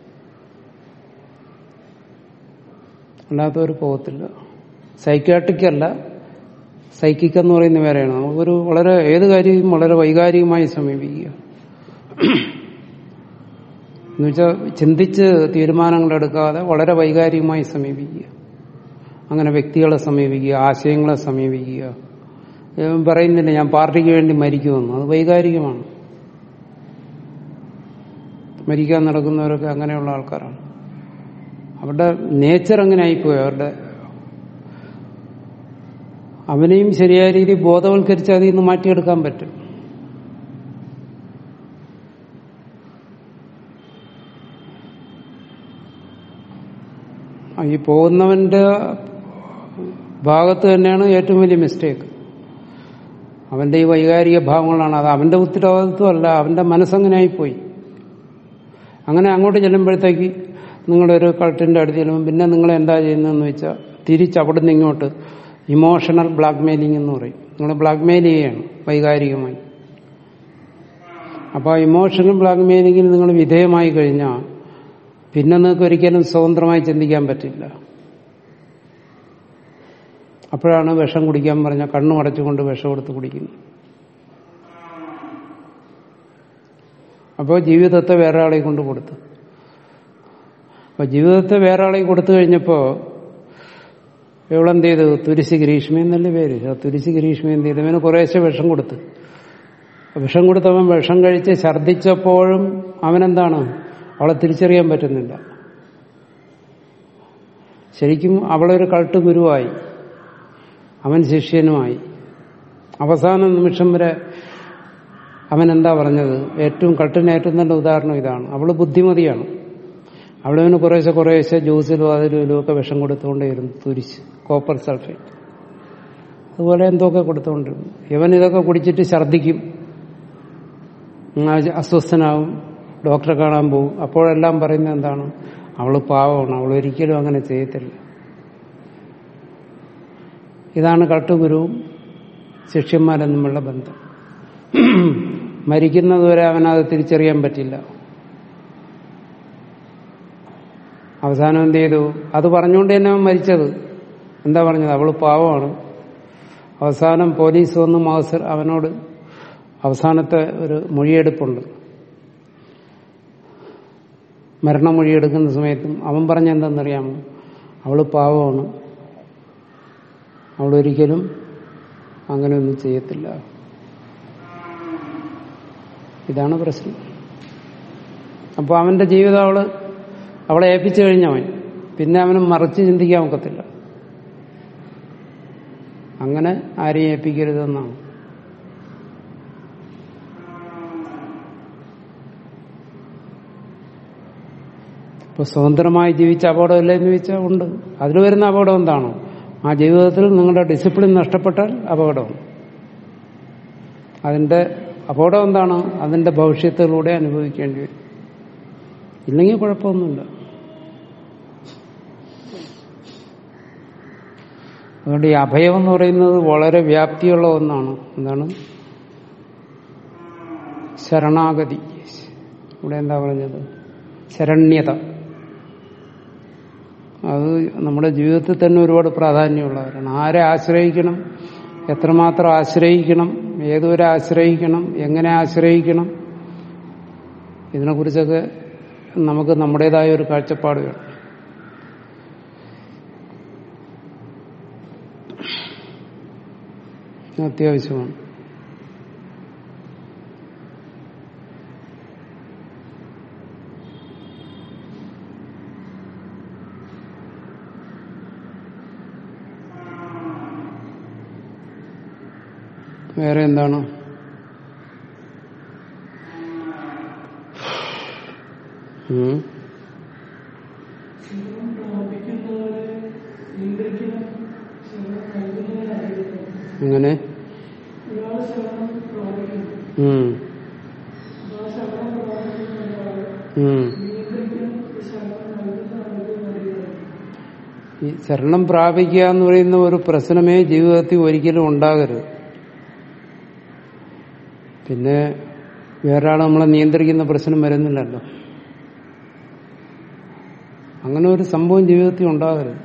അല്ലാത്തവർ പോകത്തില്ല സൈക്കാട്രിക് അല്ല സൈക്കിക് എന്ന് പറയുന്ന വേറെയാണ് നമുക്കൊരു വളരെ ഏത് കാര്യവും വളരെ വൈകാരികമായി സമീപിക്കുക എന്നുവെച്ചാൽ ചിന്തിച്ച് തീരുമാനങ്ങൾ എടുക്കാതെ വളരെ വൈകാരികമായി സമീപിക്കുക അങ്ങനെ വ്യക്തികളെ സമീപിക്കുക ആശയങ്ങളെ സമീപിക്കുക ഞാൻ പറയുന്നില്ല ഞാൻ പാർട്ടിക്ക് വേണ്ടി മരിക്കുമെന്ന് അത് വൈകാരികമാണ് മരിക്കാൻ നടക്കുന്നവരൊക്കെ അങ്ങനെയുള്ള ആൾക്കാരാണ് അവരുടെ നേച്ചർ അങ്ങനെ ആയിപ്പോയി അവരുടെ അവനെയും ശരിയായ രീതിയിൽ ബോധവൽക്കരിച്ച് അതിൽ നിന്ന് മാറ്റിയെടുക്കാൻ പറ്റും ആ, ഈ പോകുന്നവന്റെ ഭാഗത്ത് തന്നെയാണ് ഏറ്റവും വലിയ മിസ്റ്റേക്ക് അവന്റെ ഈ വൈകാരിക ഭാവങ്ങളാണ് അത് അവന്റെ ഉത്തരവാദിത്വമല്ല അവന്റെ മനസ്സങ്ങനെയായിപ്പോയി അങ്ങനെ അങ്ങോട്ട് ചെല്ലുമ്പോഴത്തേക്ക് നിങ്ങളൊരു കളക്ടറിന്റെ അടുത്ത് ചെല്ലുമ്പോൾ പിന്നെ നിങ്ങൾ എന്താ ചെയ്യുന്നതെന്ന് വെച്ചാൽ തിരിച്ച് അവിടെ നിന്ന് ഇങ്ങോട്ട് ഇമോഷണൽ ബ്ലാക്ക്മെയിലിംഗ് എന്ന് പറയും നിങ്ങൾ ബ്ലാക്ക്മെയിൽ ചെയ്യുകയാണ് വൈകാരികമായി അപ്പോൾ ആ ഇമോഷണൽ ബ്ലാക്ക്മെയിലിങ്ങിന് നിങ്ങൾ വിധേയമായി കഴിഞ്ഞാൽ പിന്നെ നിങ്ങൾക്ക് ഒരിക്കലും സ്വതന്ത്രമായി ചിന്തിക്കാൻ പറ്റില്ല അപ്പോഴാണ് വിഷം കുടിക്കാൻ പറഞ്ഞ കണ്ണു അടച്ചുകൊണ്ട് വിഷം എടുത്ത് കുടിക്കുന്നത് അപ്പോൾ ജീവിതത്തെ വേറെ ആളെ കൊണ്ട് കൊടുത്തു അപ്പൊ ജീവിതത്തെ വേറെ ആളെ കൊടുത്തു കഴിഞ്ഞപ്പോൾ ഇവളെന്ത് ചെയ്തു തുരിശി ഗ്രീഷ്മ എന്നല്ലേ പേര് ആ തുരിശി ഗ്രീഷ്മ എന്ത് ചെയ്തു ഇവന് കുറേശ്ശെ വിഷം കൊടുത്തു വിഷം കൊടുത്തവൻ വിഷം കഴിച്ച് ഛർദ്ദിച്ചപ്പോഴും അവനെന്താണ് അവളെ തിരിച്ചറിയാൻ പറ്റുന്നില്ല ശരിക്കും അവളൊരു കൾട്ട് ഗുരുവായി അവൻ ശിഷ്യനുമായി അവസാന നിമിഷം വരെ അവൻ എന്താ പറഞ്ഞത് ഏറ്റവും കട്ടിന് ഏറ്റവും നല്ല ഉദാഹരണം ഇതാണ് അവള് ബുദ്ധിമതിയാണ് അവളവന് കുറേശ്ശെ കുറേശ്ശെ ജ്യൂസിലും അതിലും ഇതിലും ഒക്കെ വിഷം കൊടുത്തുകൊണ്ടേയിരുന്നു തുരിച്ച് കോപ്പർ സൾഫേറ്റ് അതുപോലെ എന്തൊക്കെ കൊടുത്തുകൊണ്ടിരുന്നു ഇവൻ ഇതൊക്കെ കുടിച്ചിട്ട് ഛർദ്ദിക്കും ഉം, അസ്വസ്ഥനാവും ഡോക്ടറെ കാണാൻ പോകും അപ്പോഴെല്ലാം പറയുന്നത് എന്താണ് അവള് പാവമാണ് അവൾ ഒരിക്കലും അങ്ങനെ ചെയ്യത്തില്ല ഇതാണ് കട്ടുഗുരുവും ശിഷ്യന്മാരും തമ്മിലുള്ള ബന്ധം മരിക്കുന്നതുവരെ അവനത് തിരിച്ചറിയാൻ പറ്റില്ല അവസാനം എന്ത് ചെയ്തു അത് പറഞ്ഞുകൊണ്ട് തന്നെ അവൻ മരിച്ചത് എന്താ പറഞ്ഞത് അവള് പാവമാണ് അവസാനം പോലീസ് വന്ന് മാസ്റ്റർ അവനോട് അവസാനത്തെ ഒരു മൊഴിയെടുപ്പുണ്ട് മരണമൊഴിയെടുക്കുന്ന സമയത്തും അവൻ പറഞ്ഞ എന്താണെന്നറിയാമോ അവള് പാവമാണ് അവളൊരിക്കലും അങ്ങനെയൊന്നും ചെയ്യത്തില്ല ഇതാണ് പ്രശ്നം അപ്പോൾ അവന്റെ ജീവിതം അവള് അവളെ ഏൽപ്പിച്ചു കഴിഞ്ഞവൻ പിന്നെ അവന് മറിച്ച് ചിന്തിക്കാൻ ഒക്കത്തില്ല അങ്ങനെ ആരെയും ഏൽപ്പിക്കരുതെന്നാണ് ഇപ്പൊ സ്വതന്ത്രമായി ജീവിച്ച അപകടമില്ല എന്ന് ചോദിച്ചാൽ ഉണ്ട് അതിൽ വരുന്ന അപകടം എന്താണ് ആ ജീവിതത്തിൽ നിങ്ങളുടെ ഡിസിപ്ലിൻ നഷ്ടപ്പെട്ടാൽ അപകടം അതിന്റെ അപകടം എന്താണ് അതിന്റെ ഭവിഷ്യത്തിലൂടെ അനുഭവിക്കേണ്ടി വരും ഇല്ലെങ്കിൽ കുഴപ്പമൊന്നുമില്ല അതുകൊണ്ട് ഈ അഭയം എന്ന് പറയുന്നത് വളരെ വ്യാപ്തിയുള്ള ഒന്നാണ് എന്താണ് ശരണാഗതി ഇവിടെ എന്താ പറഞ്ഞത് ശരണ്യത അത് നമ്മുടെ ജീവിതത്തിൽ തന്നെ ഒരുപാട് പ്രാധാന്യമുള്ളവരാണ് ആരെ ആശ്രയിക്കണം എത്രമാത്രം ആശ്രയിക്കണം ഏതുവരെ ആശ്രയിക്കണം എങ്ങനെ ആശ്രയിക്കണം ഇതിനെക്കുറിച്ചൊക്കെ നമുക്ക് നമ്മുടേതായ ഒരു കാഴ്ചപ്പാട് വേണം അത്യാവശ്യമാണ് വേറെ എന്താണ് ഉം. അങ്ങനെ ഉം. ഉം. ഈ ശരണം പ്രാപിക്കുക എന്ന് പറയുന്ന ഒരു പ്രശ്നമേ ജീവിതത്തിൽ ഒരിക്കലും ഉണ്ടാകരുത് പിന്നെ വേറെ ആൾ നമ്മളെ നിയന്ത്രിക്കുന്ന പ്രശ്നം വരുന്നില്ലല്ലോ അങ്ങനെ ഒരു സംഭവം ജീവിതത്തിൽ ഉണ്ടാകരുത്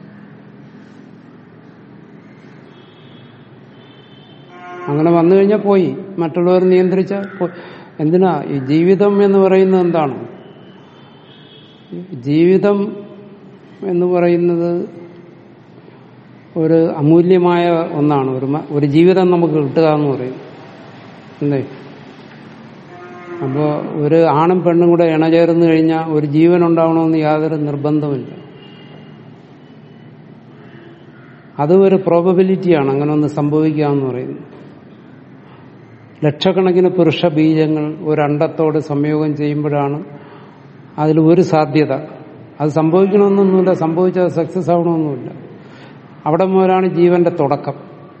അങ്ങനെ വന്നു കഴിഞ്ഞാൽ പോയി മറ്റുള്ളവർ നിയന്ത്രിച്ച എന്തിനാ ഈ ജീവിതം എന്ന് പറയുന്നത് എന്താണ് ജീവിതം എന്ന് പറയുന്നത് ഒരു അമൂല്യമായ ഒന്നാണ് ഒരു മ- ഒരു ജീവിതം നമുക്ക് കിട്ടുക എന്ന് പറയും എന്തേ അപ്പോൾ ഒരു ആണും പെണ്ണും കൂടെ ഇണചേർന്ന് കഴിഞ്ഞാൽ ഒരു ജീവൻ ഉണ്ടാവണമെന്ന് യാതൊരു നിർബന്ധമില്ല അതും ഒരു പ്രോബബിലിറ്റിയാണ് അങ്ങനെ ഒന്ന് സംഭവിക്കുക എന്ന് പറയുന്നത് ലക്ഷക്കണക്കിന് പുരുഷ ബീജങ്ങൾ ഒരു അണ്ടത്തോട് സംയോഗം ചെയ്യുമ്പോഴാണ് അതിൽ ഒരു സാധ്യത അത് സംഭവിക്കണമെന്നൊന്നുമില്ല സംഭവിച്ചാൽ സക്സസ് ആവണമെന്നൊന്നുമില്ല അവിടെ മുതലാണ് ജീവന്റെ തുടക്കം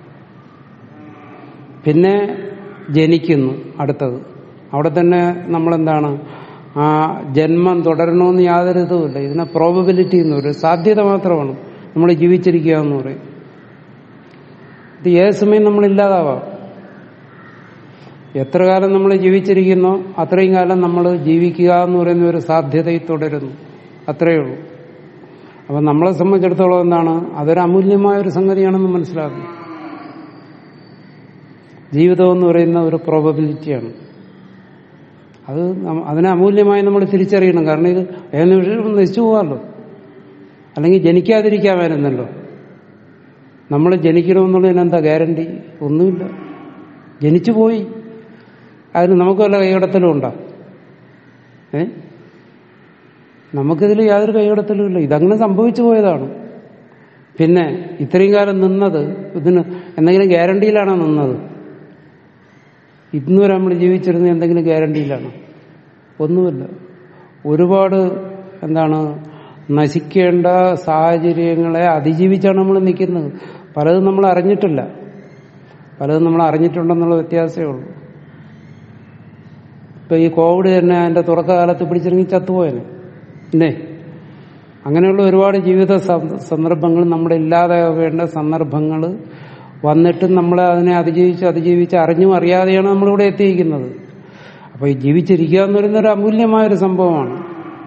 പിന്നെ ജനിക്കുന്നു അടുത്തത് അവിടെ തന്നെ നമ്മളെന്താണ് ആ ജന്മം തുടരണമെന്ന് യാതൊരു ഇതുമില്ല ഇതിനെ പ്രോബബിലിറ്റി എന്ന് പറയും സാധ്യത മാത്രമാണ് നമ്മൾ ജീവിച്ചിരിക്കുക എന്ന് പറയും ഇത് ഏത് സമയം നമ്മൾ ഇല്ലാതാവാം എത്ര കാലം നമ്മൾ ജീവിച്ചിരിക്കുന്നോ അത്രയും കാലം നമ്മൾ ജീവിക്കുക എന്ന് പറയുന്ന ഒരു സാധ്യതയിൽ തുടരുന്നു അത്രയേ ഉള്ളൂ അപ്പൊ നമ്മളെ സംബന്ധിച്ചിടത്തോളം എന്താണ് അതൊരു അമൂല്യമായ ഒരു സംഗതിയാണെന്ന് മനസ്സിലാക്കുന്നു ജീവിതം എന്ന് പറയുന്ന ഒരു പ്രോബബിലിറ്റിയാണ് അത് നം- അതിനെ അമൂല്യമായി നമ്മൾ തിരിച്ചറിയണം കാരണം ഇത് ഏത് നിമിഷം നശിച്ചു പോകാമല്ലോ അല്ലെങ്കിൽ ജനിക്കാതിരിക്കാമായിരുന്നല്ലോ നമ്മൾ ജനിക്കണമെന്നുള്ളതിന് എന്താ ഗ്യാരണ്ടി ഒന്നുമില്ല ജനിച്ചു പോയി അതിന് നമുക്ക് വല്ല കൈകടത്തലും ഉണ്ടോ ഏ നമുക്കിതിൽ യാതൊരു കൈകടത്തലും ഇല്ല ഇതങ്ങനെ സംഭവിച്ചു പോയതാണ് പിന്നെ ഇത്രയും കാലം നിന്നത് ഇതിന് എന്തെങ്കിലും ഗ്യാരണ്ടിയിലാണോ നിന്നത് ഇന്നുവരെ നമ്മൾ ജീവിച്ചിരുന്നത് എന്തെങ്കിലും ഗ്യാരണ്ടിയിലാണ് ഒന്നുമില്ല ഒരുപാട് എന്താണ് നശിക്കേണ്ട സാഹചര്യങ്ങളെ അതിജീവിച്ചാണ് നമ്മൾ നിൽക്കുന്നത് പലതും നമ്മൾ അറിഞ്ഞിട്ടില്ല പലതും നമ്മൾ അറിഞ്ഞിട്ടുണ്ടെന്നുള്ള വ്യത്യാസമേ ഉള്ളൂ ഇപ്പൊ ഈ കോവിഡ് തന്നെ അതിന്റെ തുടക്കകാലത്ത് പിടിച്ചിറങ്ങി ചത്തുപോയനെ ഇല്ലേ അങ്ങനെയുള്ള ഒരുപാട് ജീവിത സ- സന്ദർഭങ്ങൾ നമ്മുടെ ഇല്ലാതാവേണ്ട സന്ദർഭങ്ങൾ വന്നിട്ടും നമ്മൾ അതിനെ അതിജീവിച്ച് അതിജീവിച്ച് അറിഞ്ഞും അറിയാതെയാണ് നമ്മളിവിടെ എത്തിയിരിക്കുന്നത് അപ്പൊ ഈ ജീവിച്ചിരിക്കുക എന്ന് പറയുന്ന ഒരു അമൂല്യമായ ഒരു സംഭവമാണ്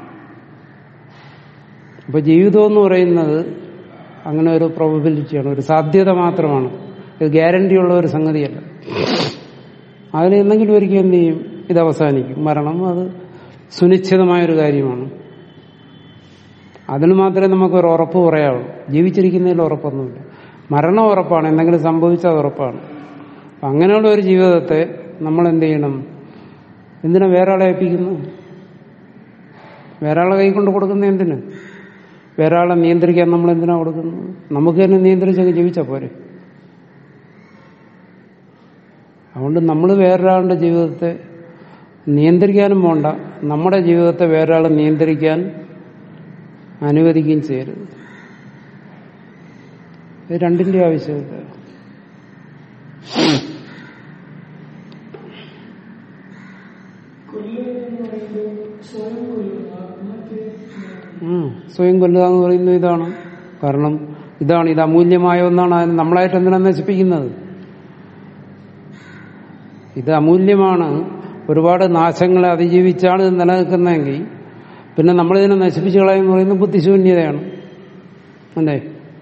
അപ്പൊ ജീവിതം എന്ന് പറയുന്നത് അങ്ങനെ ഒരു പ്രോബബിലിറ്റിയാണ് ഒരു സാധ്യത മാത്രമാണ് ഇത് ഗ്യാരണ്ടി ഉള്ള ഒരു സംഗതിയല്ല അതിന് എന്തെങ്കിലും ഒരിക്കലും എന്ത് ചെയ്യും ഇത് അവസാനിക്കും മരണം അത് സുനിശ്ചിതമായൊരു കാര്യമാണ് അതിന് മാത്രമേ നമുക്കൊരു ഉറപ്പ് പറയാവുള്ളൂ ജീവിച്ചിരിക്കുന്നതിൽ ഉറപ്പൊന്നുമില്ല മരണം ഉറപ്പാണ് എന്തെങ്കിലും സംഭവിച്ചാൽ അത് ഉറപ്പാണ് അപ്പൊ അങ്ങനെയുള്ള ഒരു ജീവിതത്തെ നമ്മൾ എന്ത് ചെയ്യണം എന്തിനാ വേറെ ആളെ ഏൽപ്പിക്കുന്നു വേറെ ആളെ കൈ കൊണ്ട് കൊടുക്കുന്ന എന്തിന് വേറെ ആളെ നിയന്ത്രിക്കാൻ നമ്മൾ എന്തിനാ കൊടുക്കുന്നത് നമുക്ക് തന്നെ നിയന്ത്രിച്ചങ്ങ് ജീവിച്ചാൽ പോരെ അതുകൊണ്ട് നമ്മൾ വേറൊരാളുടെ ജീവിതത്തെ നിയന്ത്രിക്കാനും പോണ്ട നമ്മുടെ ജീവിതത്തെ വേറൊരാളെ നിയന്ത്രിക്കാൻ അനുവദിക്കുകയും ചെയ്യരുത് ഇത് രണ്ടിന്റെ ആവശ്യമില്ല ഉം. സ്വയം കൊല്ലുക എന്ന് പറയുന്നത് ഇതാണ് കാരണം ഇതാണ് ഇത് അമൂല്യമായ ഒന്നാണ് അതിന് നമ്മളായിട്ട് എന്തിനാ നശിപ്പിക്കുന്നത് ഇത് അമൂല്യമാണ് ഒരുപാട് നാശങ്ങളെ അതിജീവിച്ചാണ് ഇത് നിലനിൽക്കുന്നതെങ്കിൽ പിന്നെ നമ്മളിതിനെ നശിപ്പിച്ചു കളയെന്ന് പറയുന്നത് ബുദ്ധിശൂന്യതയാണ് അല്ലേ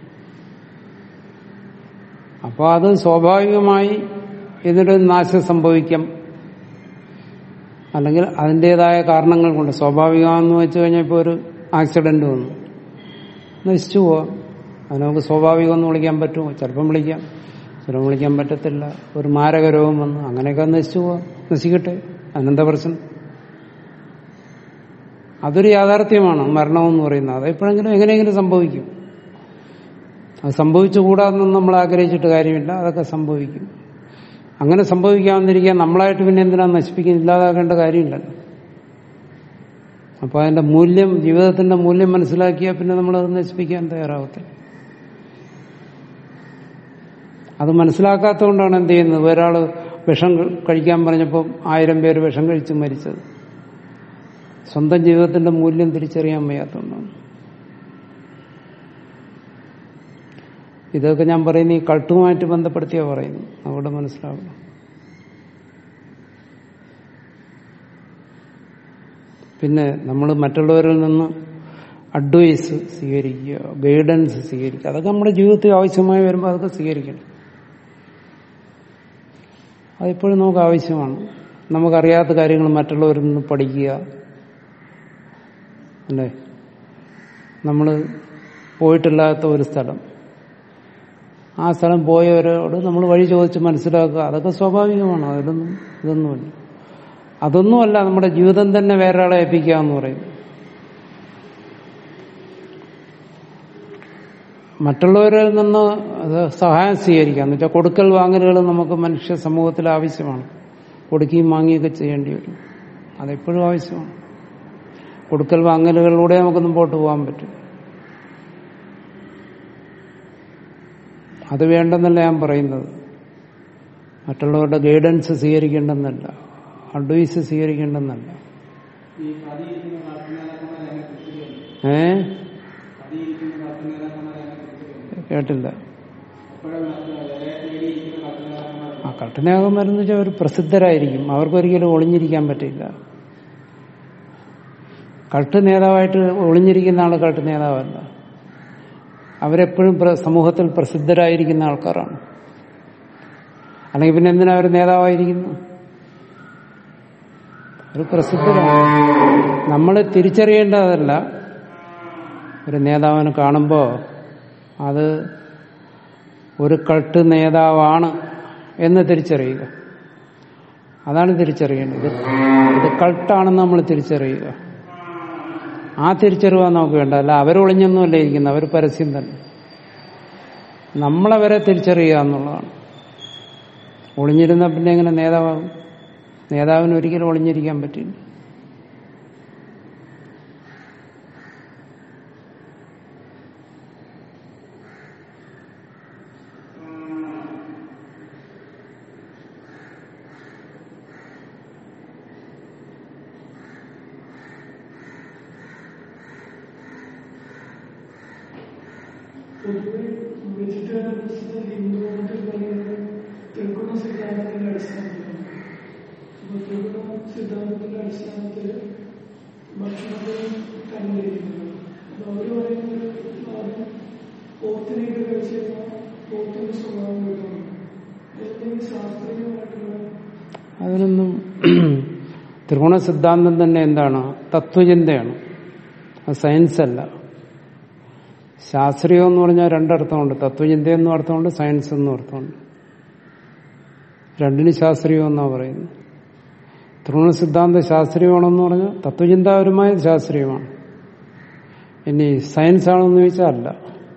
അപ്പോൾ അത് സ്വാഭാവികമായി ഇതിനൊരു നാശം സംഭവിക്കാം അല്ലെങ്കിൽ അതിൻ്റെതായ കാരണങ്ങൾ കൊണ്ട് സ്വാഭാവികമാണെന്ന് വെച്ച് കഴിഞ്ഞാൽ ഇപ്പോൾ ഒരു ആക്സിഡന്റ് വന്നു നശിച്ചു പോവാം അത് നമുക്ക് സ്വാഭാവികമെന്ന് വിളിക്കാൻ പറ്റുമോ ചിലപ്പം വിളിക്കാം ചിലപ്പം വിളിക്കാൻ പറ്റത്തില്ല ഒരു മാരക രോഗം വന്നു അങ്ങനെയൊക്കെ നശിച്ചു പോവാം നശിക്കട്ടെ അനന്ത പ്രശ്നം അതൊരു യാഥാർത്ഥ്യമാണ് മരണമെന്ന് പറയുന്നത് അത് എപ്പോഴെങ്കിലും എങ്ങനെയെങ്കിലും സംഭവിക്കും അത് സംഭവിച്ചുകൂടാതെന്നും നമ്മൾ ആഗ്രഹിച്ചിട്ട് കാര്യമില്ല അതൊക്കെ സംഭവിക്കും അങ്ങനെ സംഭവിക്കാമെന്നിരിക്കാൻ നമ്മളായിട്ട് പിന്നെ എന്തിനാ നശിപ്പിക്കാൻ ഇല്ലാതാക്കേണ്ട കാര്യമില്ലല്ലോ അപ്പൊ അതിന്റെ മൂല്യം ജീവിതത്തിന്റെ മൂല്യം മനസ്സിലാക്കിയാൽ പിന്നെ നമ്മൾ അത് നശിപ്പിക്കാൻ തയ്യാറാവത്തില്ല അത് മനസ്സിലാക്കാത്തതുകൊണ്ടാണ് എന്ത് ചെയ്യുന്നത് ഒരാൾ വിഷം കഴിക്കാൻ പറഞ്ഞപ്പോൾ ആയിരം പേര് വിഷം കഴിച്ച് മരിച്ചത് സ്വന്തം ജീവിതത്തിന്റെ മൂല്യം തിരിച്ചറിയാൻ വയ്യാത്തതുകൊണ്ടാണ് ഇതൊക്കെ ഞാൻ പറയുന്ന ഈ കൾട്ടുമായിട്ട് ബന്ധപ്പെടുത്തിയാ പറയുന്നു അവിടെ മനസ്സിലാവണം പിന്നെ നമ്മൾ മറ്റുള്ളവരിൽ നിന്ന് അഡ്വൈസ് സ്വീകരിക്കുക ഗൈഡൻസ് സ്വീകരിക്കുക അതൊക്കെ നമ്മുടെ ജീവിതത്തിൽ ആവശ്യമായി വരുമ്പോൾ അതൊക്കെ സ്വീകരിക്കണം അതിപ്പോഴും നമുക്ക് ആവശ്യമാണ് നമുക്കറിയാത്ത കാര്യങ്ങൾ മറ്റുള്ളവരിൽ നിന്ന് പഠിക്കുക അല്ലേ നമ്മൾ പോയിട്ടില്ലാത്ത ഒരു സ്ഥലം ആ സ്ഥലം പോയവരോട് നമ്മൾ വഴി ചോദിച്ച് മനസ്സിലാക്കുക അതൊക്കെ സ്വാഭാവികമാണ് അതിലൊന്നും ഇതൊന്നുമില്ല അതൊന്നുമല്ല നമ്മുടെ ജീവിതം തന്നെ വേറൊരാളെ ഏൽപ്പിക്കുക എന്ന് പറയും മറ്റുള്ളവരിൽ നിന്ന് അത് സഹായം സ്വീകരിക്കാം എന്ന് വെച്ചാൽ കൊടുക്കൽ വാങ്ങലുകൾ നമുക്ക് മനുഷ്യ സമൂഹത്തിൽ ആവശ്യമാണ് കൊടുക്കുകയും വാങ്ങുകയൊക്കെ ചെയ്യേണ്ടി വരും അതെപ്പോഴും ആവശ്യമാണ് കൊടുക്കൽ വാങ്ങലുകളിലൂടെ നമുക്ക് മുമ്പോട്ട് പോകാൻ പറ്റും അത് വേണ്ടെന്നല്ല ഞാൻ പറയുന്നത് മറ്റുള്ളവരുടെ ഗൈഡൻസ് സ്വീകരിക്കേണ്ടെന്നല്ല അഡ്വൈസ് സ്വീകരിക്കേണ്ടെന്നല്ല ഈ പതിയിരിക്കുന്ന പാർട്ടി നേതാക്കന്മാരെ അങ്ങനെ കുറിച്ചില്ല ഏ പതിയിരിക്കുന്ന പാർട്ടി നേതാക്കന്മാരെ അങ്ങനെ കുറിച്ചില്ല കേട്ടില്ല അപ്പോഴും വില തേടിയിരിക്കുന്ന പാർട്ടി നേതാക്കന്മാർ ആ കട്ടനാകന്മാരെന്ന് വെച്ചാൽ അവർ പ്രസിദ്ധരായിരിക്കും അവർക്കൊരിക്കലും ഒളിഞ്ഞിരിക്കാൻ പറ്റില്ല കട്ട് നേതാവായിട്ട് ഒളിഞ്ഞിരിക്കുന്ന ആൾ കട്ട് നേതാവല്ല അവരെപ്പോഴും പ്ര- സമൂഹത്തിൽ പ്രസിദ്ധരായിരിക്കുന്ന ആൾക്കാരാണ് അല്ലെങ്കിൽ പിന്നെ എന്തിനാ അവർ നേതാവായിരിക്കുന്നു ഒരു പ്രസിദ്ധരാണ് നമ്മൾ തിരിച്ചറിയേണ്ടതല്ല ഒരു നേതാവിനെ കാണുമ്പോൾ അത് ഒരു കട്ട് നേതാവാണ് എന്ന് തിരിച്ചറിയുക അതാണ് തിരിച്ചറിയേണ്ടത് ഇത് കൾട്ടാണെന്ന് നമ്മൾ തിരിച്ചറിയുക ആ തിരിച്ചറിവാൻ നമുക്ക് വേണ്ട അല്ല അവരൊളിഞ്ഞൊന്നുമല്ല ഇരിക്കുന്നത് അവർ പരസ്യം തന്നെ നമ്മളവരെ തിരിച്ചറിയുക എന്നുള്ളതാണ് ഒളിഞ്ഞിരുന്ന പിന്നെ എങ്ങനെ നേതാവാകും നേതാവിന് ഒരിക്കലും ഒളിഞ്ഞിരിക്കാൻ പറ്റില്ല പൊതുവെ വെജിറ്റേറിയൻ പ്രസിദ്ധ ഹിന്ദു മതത്തിൽ പറയുന്നത് ത്രിഗുണ സിദ്ധാന്തത്തിന്റെ അടിസ്ഥാനത്തിലാണ് അപ്പൊ ത്രിഗുണ സിദ്ധാന്തത്തിന്റെ അടിസ്ഥാനത്തിൽ ഭക്ഷണത്തിൽ തന്നിരിക്കുന്നത് അപ്പൊ അവര് പറയുന്നത് ആദ്യം പോത്തിനെയൊക്കെ കഴിച്ചു കഴിഞ്ഞാൽ പോത്തിന്റെ സ്വഭാവം കിട്ടുന്നു അതെന്തെങ്കിലും ശാസ്ത്രീയമായിട്ടുള്ള അതിനൊന്നും ത്രിഗുണ സിദ്ധാന്തം തന്നെ എന്താണ് തത്വചിന്തയാണ് അത് സയൻസ് അല്ല ശാസ്ത്രീയം എന്ന് പറഞ്ഞാൽ രണ്ടർത്ഥമുണ്ട് തത്വചിന്ത എന്നും അർത്ഥമുണ്ട് സയൻസ് എന്നും അർത്ഥമുണ്ട് രണ്ടിന് ശാസ്ത്രീയം എന്നാ പറയുന്നത് ത്രിഗുണ സിദ്ധാന്തം ശാസ്ത്രീയമാണെന്ന് പറഞ്ഞാൽ തത്വചിന്താപരമായ ശാസ്ത്രീയമാണ് ഇനി സയൻസ് ആണെന്ന് ചോദിച്ചാൽ അല്ല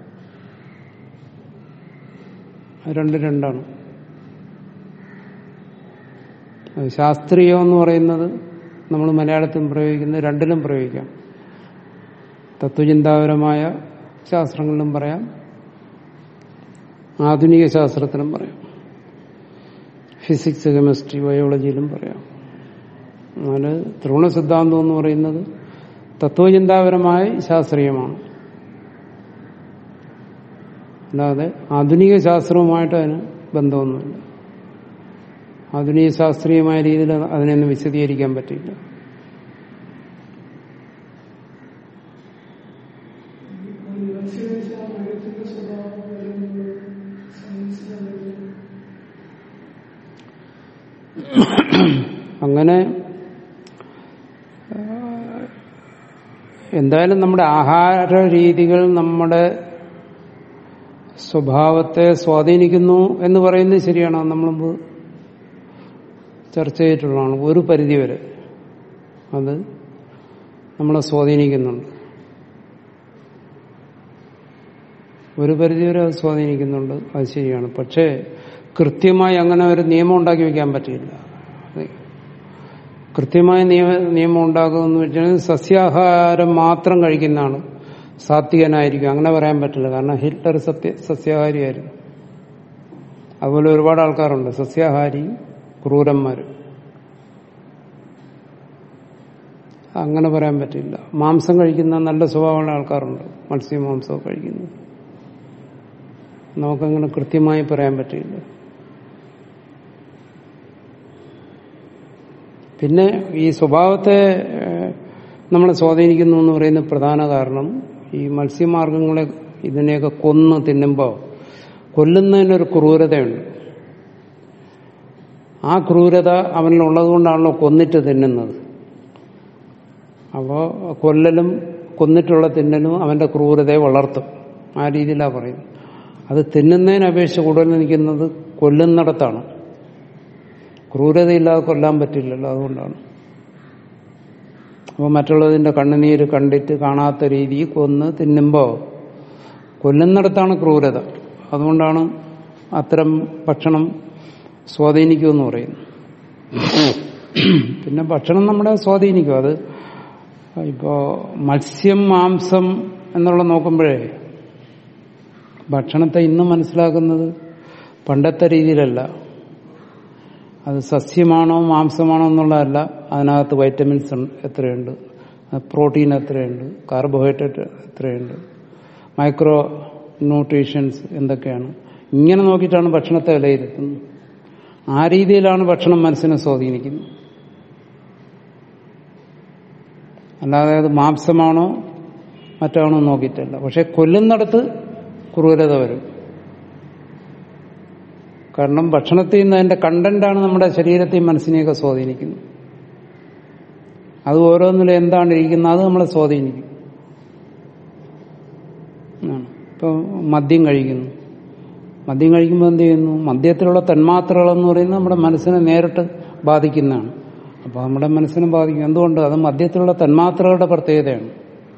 അത് രണ്ട് രണ്ടാണ് ശാസ്ത്രീയം എന്ന് പറയുന്നത് നമ്മൾ മലയാളത്തിൽ പ്രയോഗിക്കുന്നത് രണ്ടിലും പ്രയോഗിക്കാം തത്വചിന്താപരമായ ശാസ്ത്രങ്ങളിലും പറയാം ആധുനിക ശാസ്ത്രത്തിലും പറയാം ഫിസിക്സ് കെമിസ്ട്രി ബയോളജിയിലും പറയാം എന്നാൽ ത്രിഗുണ സിദ്ധാന്തം എന്ന് പറയുന്നത് തത്വചിന്താപരമായ ശാസ്ത്രീയമാണ് അല്ലാതെ ആധുനിക ശാസ്ത്രവുമായിട്ട് അതിന് ബന്ധമൊന്നുമില്ല ആധുനിക ശാസ്ത്രീയമായ രീതിയിൽ അതിനൊന്നും വിശദീകരിക്കാൻ പറ്റില്ല അനുസരിച്ച് ആ മൃഗത്തിന്റെ സ്വഭാവം വരുന്നത് സയൻസിന്റെ അങ്ങനെ ആ, എന്തായാലും നമ്മുടെ ആഹാര രീതികൾ നമ്മുടെ സ്വഭാവത്തെ സ്വാധീനിക്കുന്നു എന്ന് പറയുന്നത് ശരിയാണ് അത് നമ്മൾ മുമ്പ് ചർച്ച ചെയ്തിട്ടുള്ളതാണ് ഒരു പരിധിവരെ അത് നമ്മളെ സ്വാധീനിക്കുന്നുണ്ട് ഒരു പരിധിവരെ അത് സ്വാധീനിക്കുന്നുണ്ട് അത് ശരിയാണ് പക്ഷേ കൃത്യമായി അങ്ങനെ ഒരു നിയമം ഉണ്ടാക്കി വെക്കാൻ പറ്റില്ല അത് കൃത്യമായ നിയമ നിയമം ഉണ്ടാക്കുമെന്ന് വെച്ചാൽ സസ്യാഹാരം മാത്രം കഴിക്കുന്നതാണ് സാത്വികനായിരിക്കും അങ്ങനെ പറയാൻ പറ്റില്ല കാരണം ഹിറ്റ്ലർ സത്യ സസ്യാഹാരിയായിരുന്നു അതുപോലെ ഒരുപാട് ആൾക്കാരുണ്ട് സസ്യാഹാരി ക്രൂരന്മാരും അങ്ങനെ പറയാൻ പറ്റില്ല മാംസം കഴിക്കുന്ന നല്ല സ്വഭാവമുള്ള ആൾക്കാരുണ്ട് മത്സ്യമാംസമൊക്കെ കഴിക്കുന്നത് നമുക്കങ്ങനെ കൃത്യമായി പറയാൻ പറ്റില്ല പിന്നെ ഈ സ്വഭാവത്തെ ഏഹ്, നമ്മളെ സ്വാധീനിക്കുന്നു എന്ന് പറയുന്ന പ്രധാന കാരണം ഈ മത്സ്യമാർഗങ്ങളെ ഇതിനെയൊക്കെ കൊന്ന് തിന്നുമ്പോൾ കൊല്ലുന്നതിനൊരു ക്രൂരതയുണ്ട് ആ ക്രൂരത അവനിലുള്ളത് കൊണ്ടാണല്ലോ കൊന്നിട്ട് തിന്നുന്നത് അപ്പോൾ കൊല്ലലും കൊന്നിട്ടുള്ള തിന്നലും അവന്റെ ക്രൂരതയെ വളർത്തും ആ രീതിയിലാണ് പറയുന്നത് അത് തിന്നുന്നതിന് അപേക്ഷിച്ച് കൂടുതൽ നിൽക്കുന്നത് കൊല്ലുന്നിടത്താണ് ക്രൂരതയില്ലാതെ കൊല്ലാൻ പറ്റില്ലല്ലോ അതുകൊണ്ടാണ് അപ്പോൾ മറ്റുള്ളതിന്റെ കണ്ണുനീര് കണ്ടിട്ട് കാണാത്ത രീതിയിൽ കൊന്ന് തിന്നുമ്പോൾ കൊല്ലുന്നിടത്താണ് ക്രൂരത അതുകൊണ്ടാണ് അത്തരം ഭക്ഷണം സ്വാധീനിക്കുമെന്ന് പറയുന്നു പിന്നെ ഭക്ഷണം നമ്മളെ സ്വാധീനിക്കും അത് ഇപ്പോ മത്സ്യം മാംസം എന്നുള്ള നോക്കുമ്പോഴേ ഭക്ഷണത്തെ ഇന്ന് മനസ്സിലാക്കുന്നത് പണ്ടത്തെ രീതിയിലല്ല അത് സസ്യമാണോ മാംസമാണോ എന്നുള്ളതല്ല അതിനകത്ത് വൈറ്റമിൻസ് എത്രയുണ്ട് പ്രോട്ടീൻ എത്രയുണ്ട് കാർബോഹൈഡ്രേറ്റ് എത്രയുണ്ട് മൈക്രോ ന്യൂട്രീഷൻസ് എന്തൊക്കെയാണ് ഇങ്ങനെ നോക്കിയിട്ടാണ് ഭക്ഷണത്തെ വിലയിരുത്തുന്നത് ആ രീതിയിലാണ് ഭക്ഷണം മനസ്സിനെ സ്വാധീനിക്കുന്നത് അല്ലാതെ അത് മാംസമാണോ മറ്റാണോ നോക്കിയിട്ടല്ല പക്ഷെ കൊല്ലുന്നിടത്ത് ക്രൂരത വരും കാരണം ഭക്ഷണത്തിൽ നിന്ന് അതിന്റെ കണ്ടന്റാണ് നമ്മുടെ ശരീരത്തെയും മനസ്സിനെയൊക്കെ സ്വാധീനിക്കുന്നത് അത് ഓരോന്നിലും എന്താണ് ഇരിക്കുന്നത് അത് നമ്മളെ സ്വാധീനിക്കും ഇപ്പൊ മദ്യം കഴിക്കുന്നു മദ്യം കഴിക്കുമ്പോൾ എന്ത് ചെയ്യുന്നു മദ്യത്തിലുള്ള തന്മാത്രകൾ എന്ന് പറയുന്നത് നമ്മുടെ മനസ്സിനെ നേരിട്ട് ബാധിക്കുന്നതാണ് അപ്പോൾ നമ്മുടെ മനസ്സിനെ ബാധിക്കും എന്തുകൊണ്ട് അത് മദ്യത്തിലുള്ള തന്മാത്രകളുടെ പ്രത്യേകതയാണ്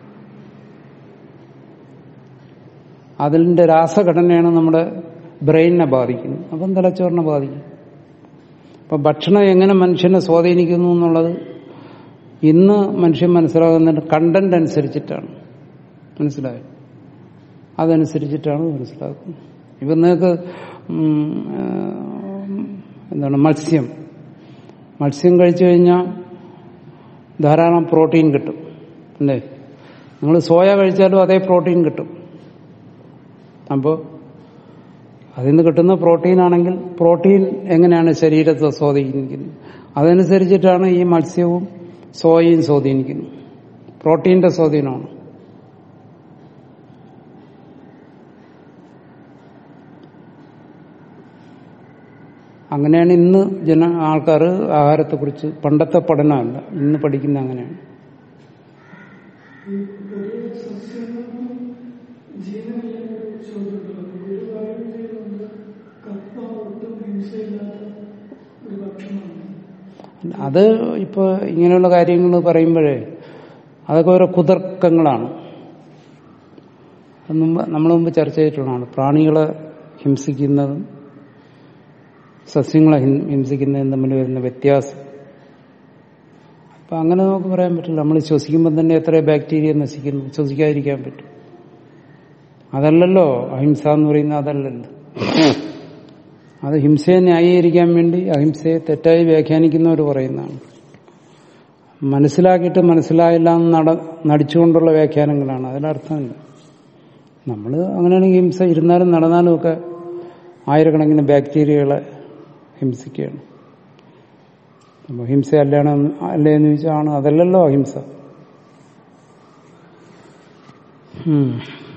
അതിന്റെ രാസഘടനയാണ് നമ്മുടെ ബ്രെയിനിനെ ബാധിക്കുന്നത് അപ്പം തലച്ചോറിനെ ബാധിക്കും അപ്പൊ ഭക്ഷണം എങ്ങനെ മനുഷ്യനെ സ്വാധീനിക്കുന്നു എന്നുള്ളത് ഇന്ന് മനുഷ്യൻ മനസ്സിലാകുന്നതിന്റെ കണ്ടന്റ് അനുസരിച്ചിട്ടാണ് മനസ്സിലായോ അതനുസരിച്ചിട്ടാണ് മനസ്സിലാക്കുന്നത് ഇപ്പൊ നിങ്ങൾക്ക് എന്താണ് മത്സ്യം മത്സ്യം കഴിച്ചു കഴിഞ്ഞാൽ ധാരാളം പ്രോട്ടീൻ കിട്ടും അല്ലേ നിങ്ങൾ സോയ കഴിച്ചാലും അതേ പ്രോട്ടീൻ കിട്ടും അപ്പോൾ അതിൽ നിന്ന് കിട്ടുന്ന പ്രോട്ടീൻ ആണെങ്കിൽ പ്രോട്ടീൻ എങ്ങനെയാണ് ശരീരത്തെ സ്വാധീനിക്കുന്നത് അതനുസരിച്ചിട്ടാണ് ഈ മത്സ്യവും സോയയും സ്വാധീനിക്കുന്നത് പ്രോട്ടീന്റെ സ്വാധീനമാണ് അങ്ങനെയാണ് ഇന്ന് ജന ആൾക്കാർ ആഹാരത്തെക്കുറിച്ച് പണ്ടത്തെ പഠനമല്ല ഇന്ന് പഠിക്കുന്ന അങ്ങനെയാണ് ഈ പൊതുവെ സസ്യങ്ങൾക്കും ജീവനില്ലെന്നൊരു ചോദ്യമുണ്ടല്ലോ ഒരു കാര്യം ചെയ്യുന്നുണ്ട് കപ്പ ഒട്ടും ഹിംസയില്ലാത്ത ഒരു ഭക്ഷണമാണ് അത് ഇപ്പൊ ഇങ്ങനെയുള്ള കാര്യങ്ങൾ പറയുമ്പോഴേ അതൊക്കെ ഓരോ കുതർക്കങ്ങളാണ് അത് മുമ്പ് നമ്മൾ മുമ്പ് ചർച്ച ചെയ്തിട്ടുള്ളതാണ് പ്രാണികളെ ഹിംസിക്കുന്നതും സസ്യങ്ങളെ ഹിം- ഹിംസിക്കുന്നതും തമ്മിൽ വരുന്ന വ്യത്യാസം അപ്പൊ അങ്ങനെ നമുക്ക് പറയാൻ പറ്റില്ല നമ്മൾ ശ്വസിക്കുമ്പോൾ തന്നെ എത്ര ബാക്ടീരിയ നശിക്കുന്നു ശ്വസിക്കാതിരിക്കാൻ പറ്റും അതല്ലല്ലോ അഹിംസ എന്ന് പറയുന്നത് അതല്ലല്ലോ അത് ഹിംസയെ ന്യായീകരിക്കാൻ വേണ്ടി അഹിംസയെ തെറ്റായി വ്യാഖ്യാനിക്കുന്നവർ പറയുന്നതാണ് മനസ്സിലാക്കിയിട്ട് മനസ്സിലായില്ല എന്ന് നട നടിച്ചുകൊണ്ടുള്ള വ്യാഖ്യാനങ്ങളാണ് അതിലർത്ഥമില്ല നമ്മൾ അങ്ങനെയാണെങ്കിൽ ഹിംസ ഇരുന്നാലും നടന്നാലും ഒക്കെ ആയിരക്കണക്കിന് ബാക്ടീരിയകളെ ഹിംസിക്കുകയാണ് അപ്പോൾ ഹിംസ അല്ലാണ് അല്ലേ എന്ന് ചോദിച്ചാൽ ആണ് അതല്ലല്ലോ അഹിംസ ഉം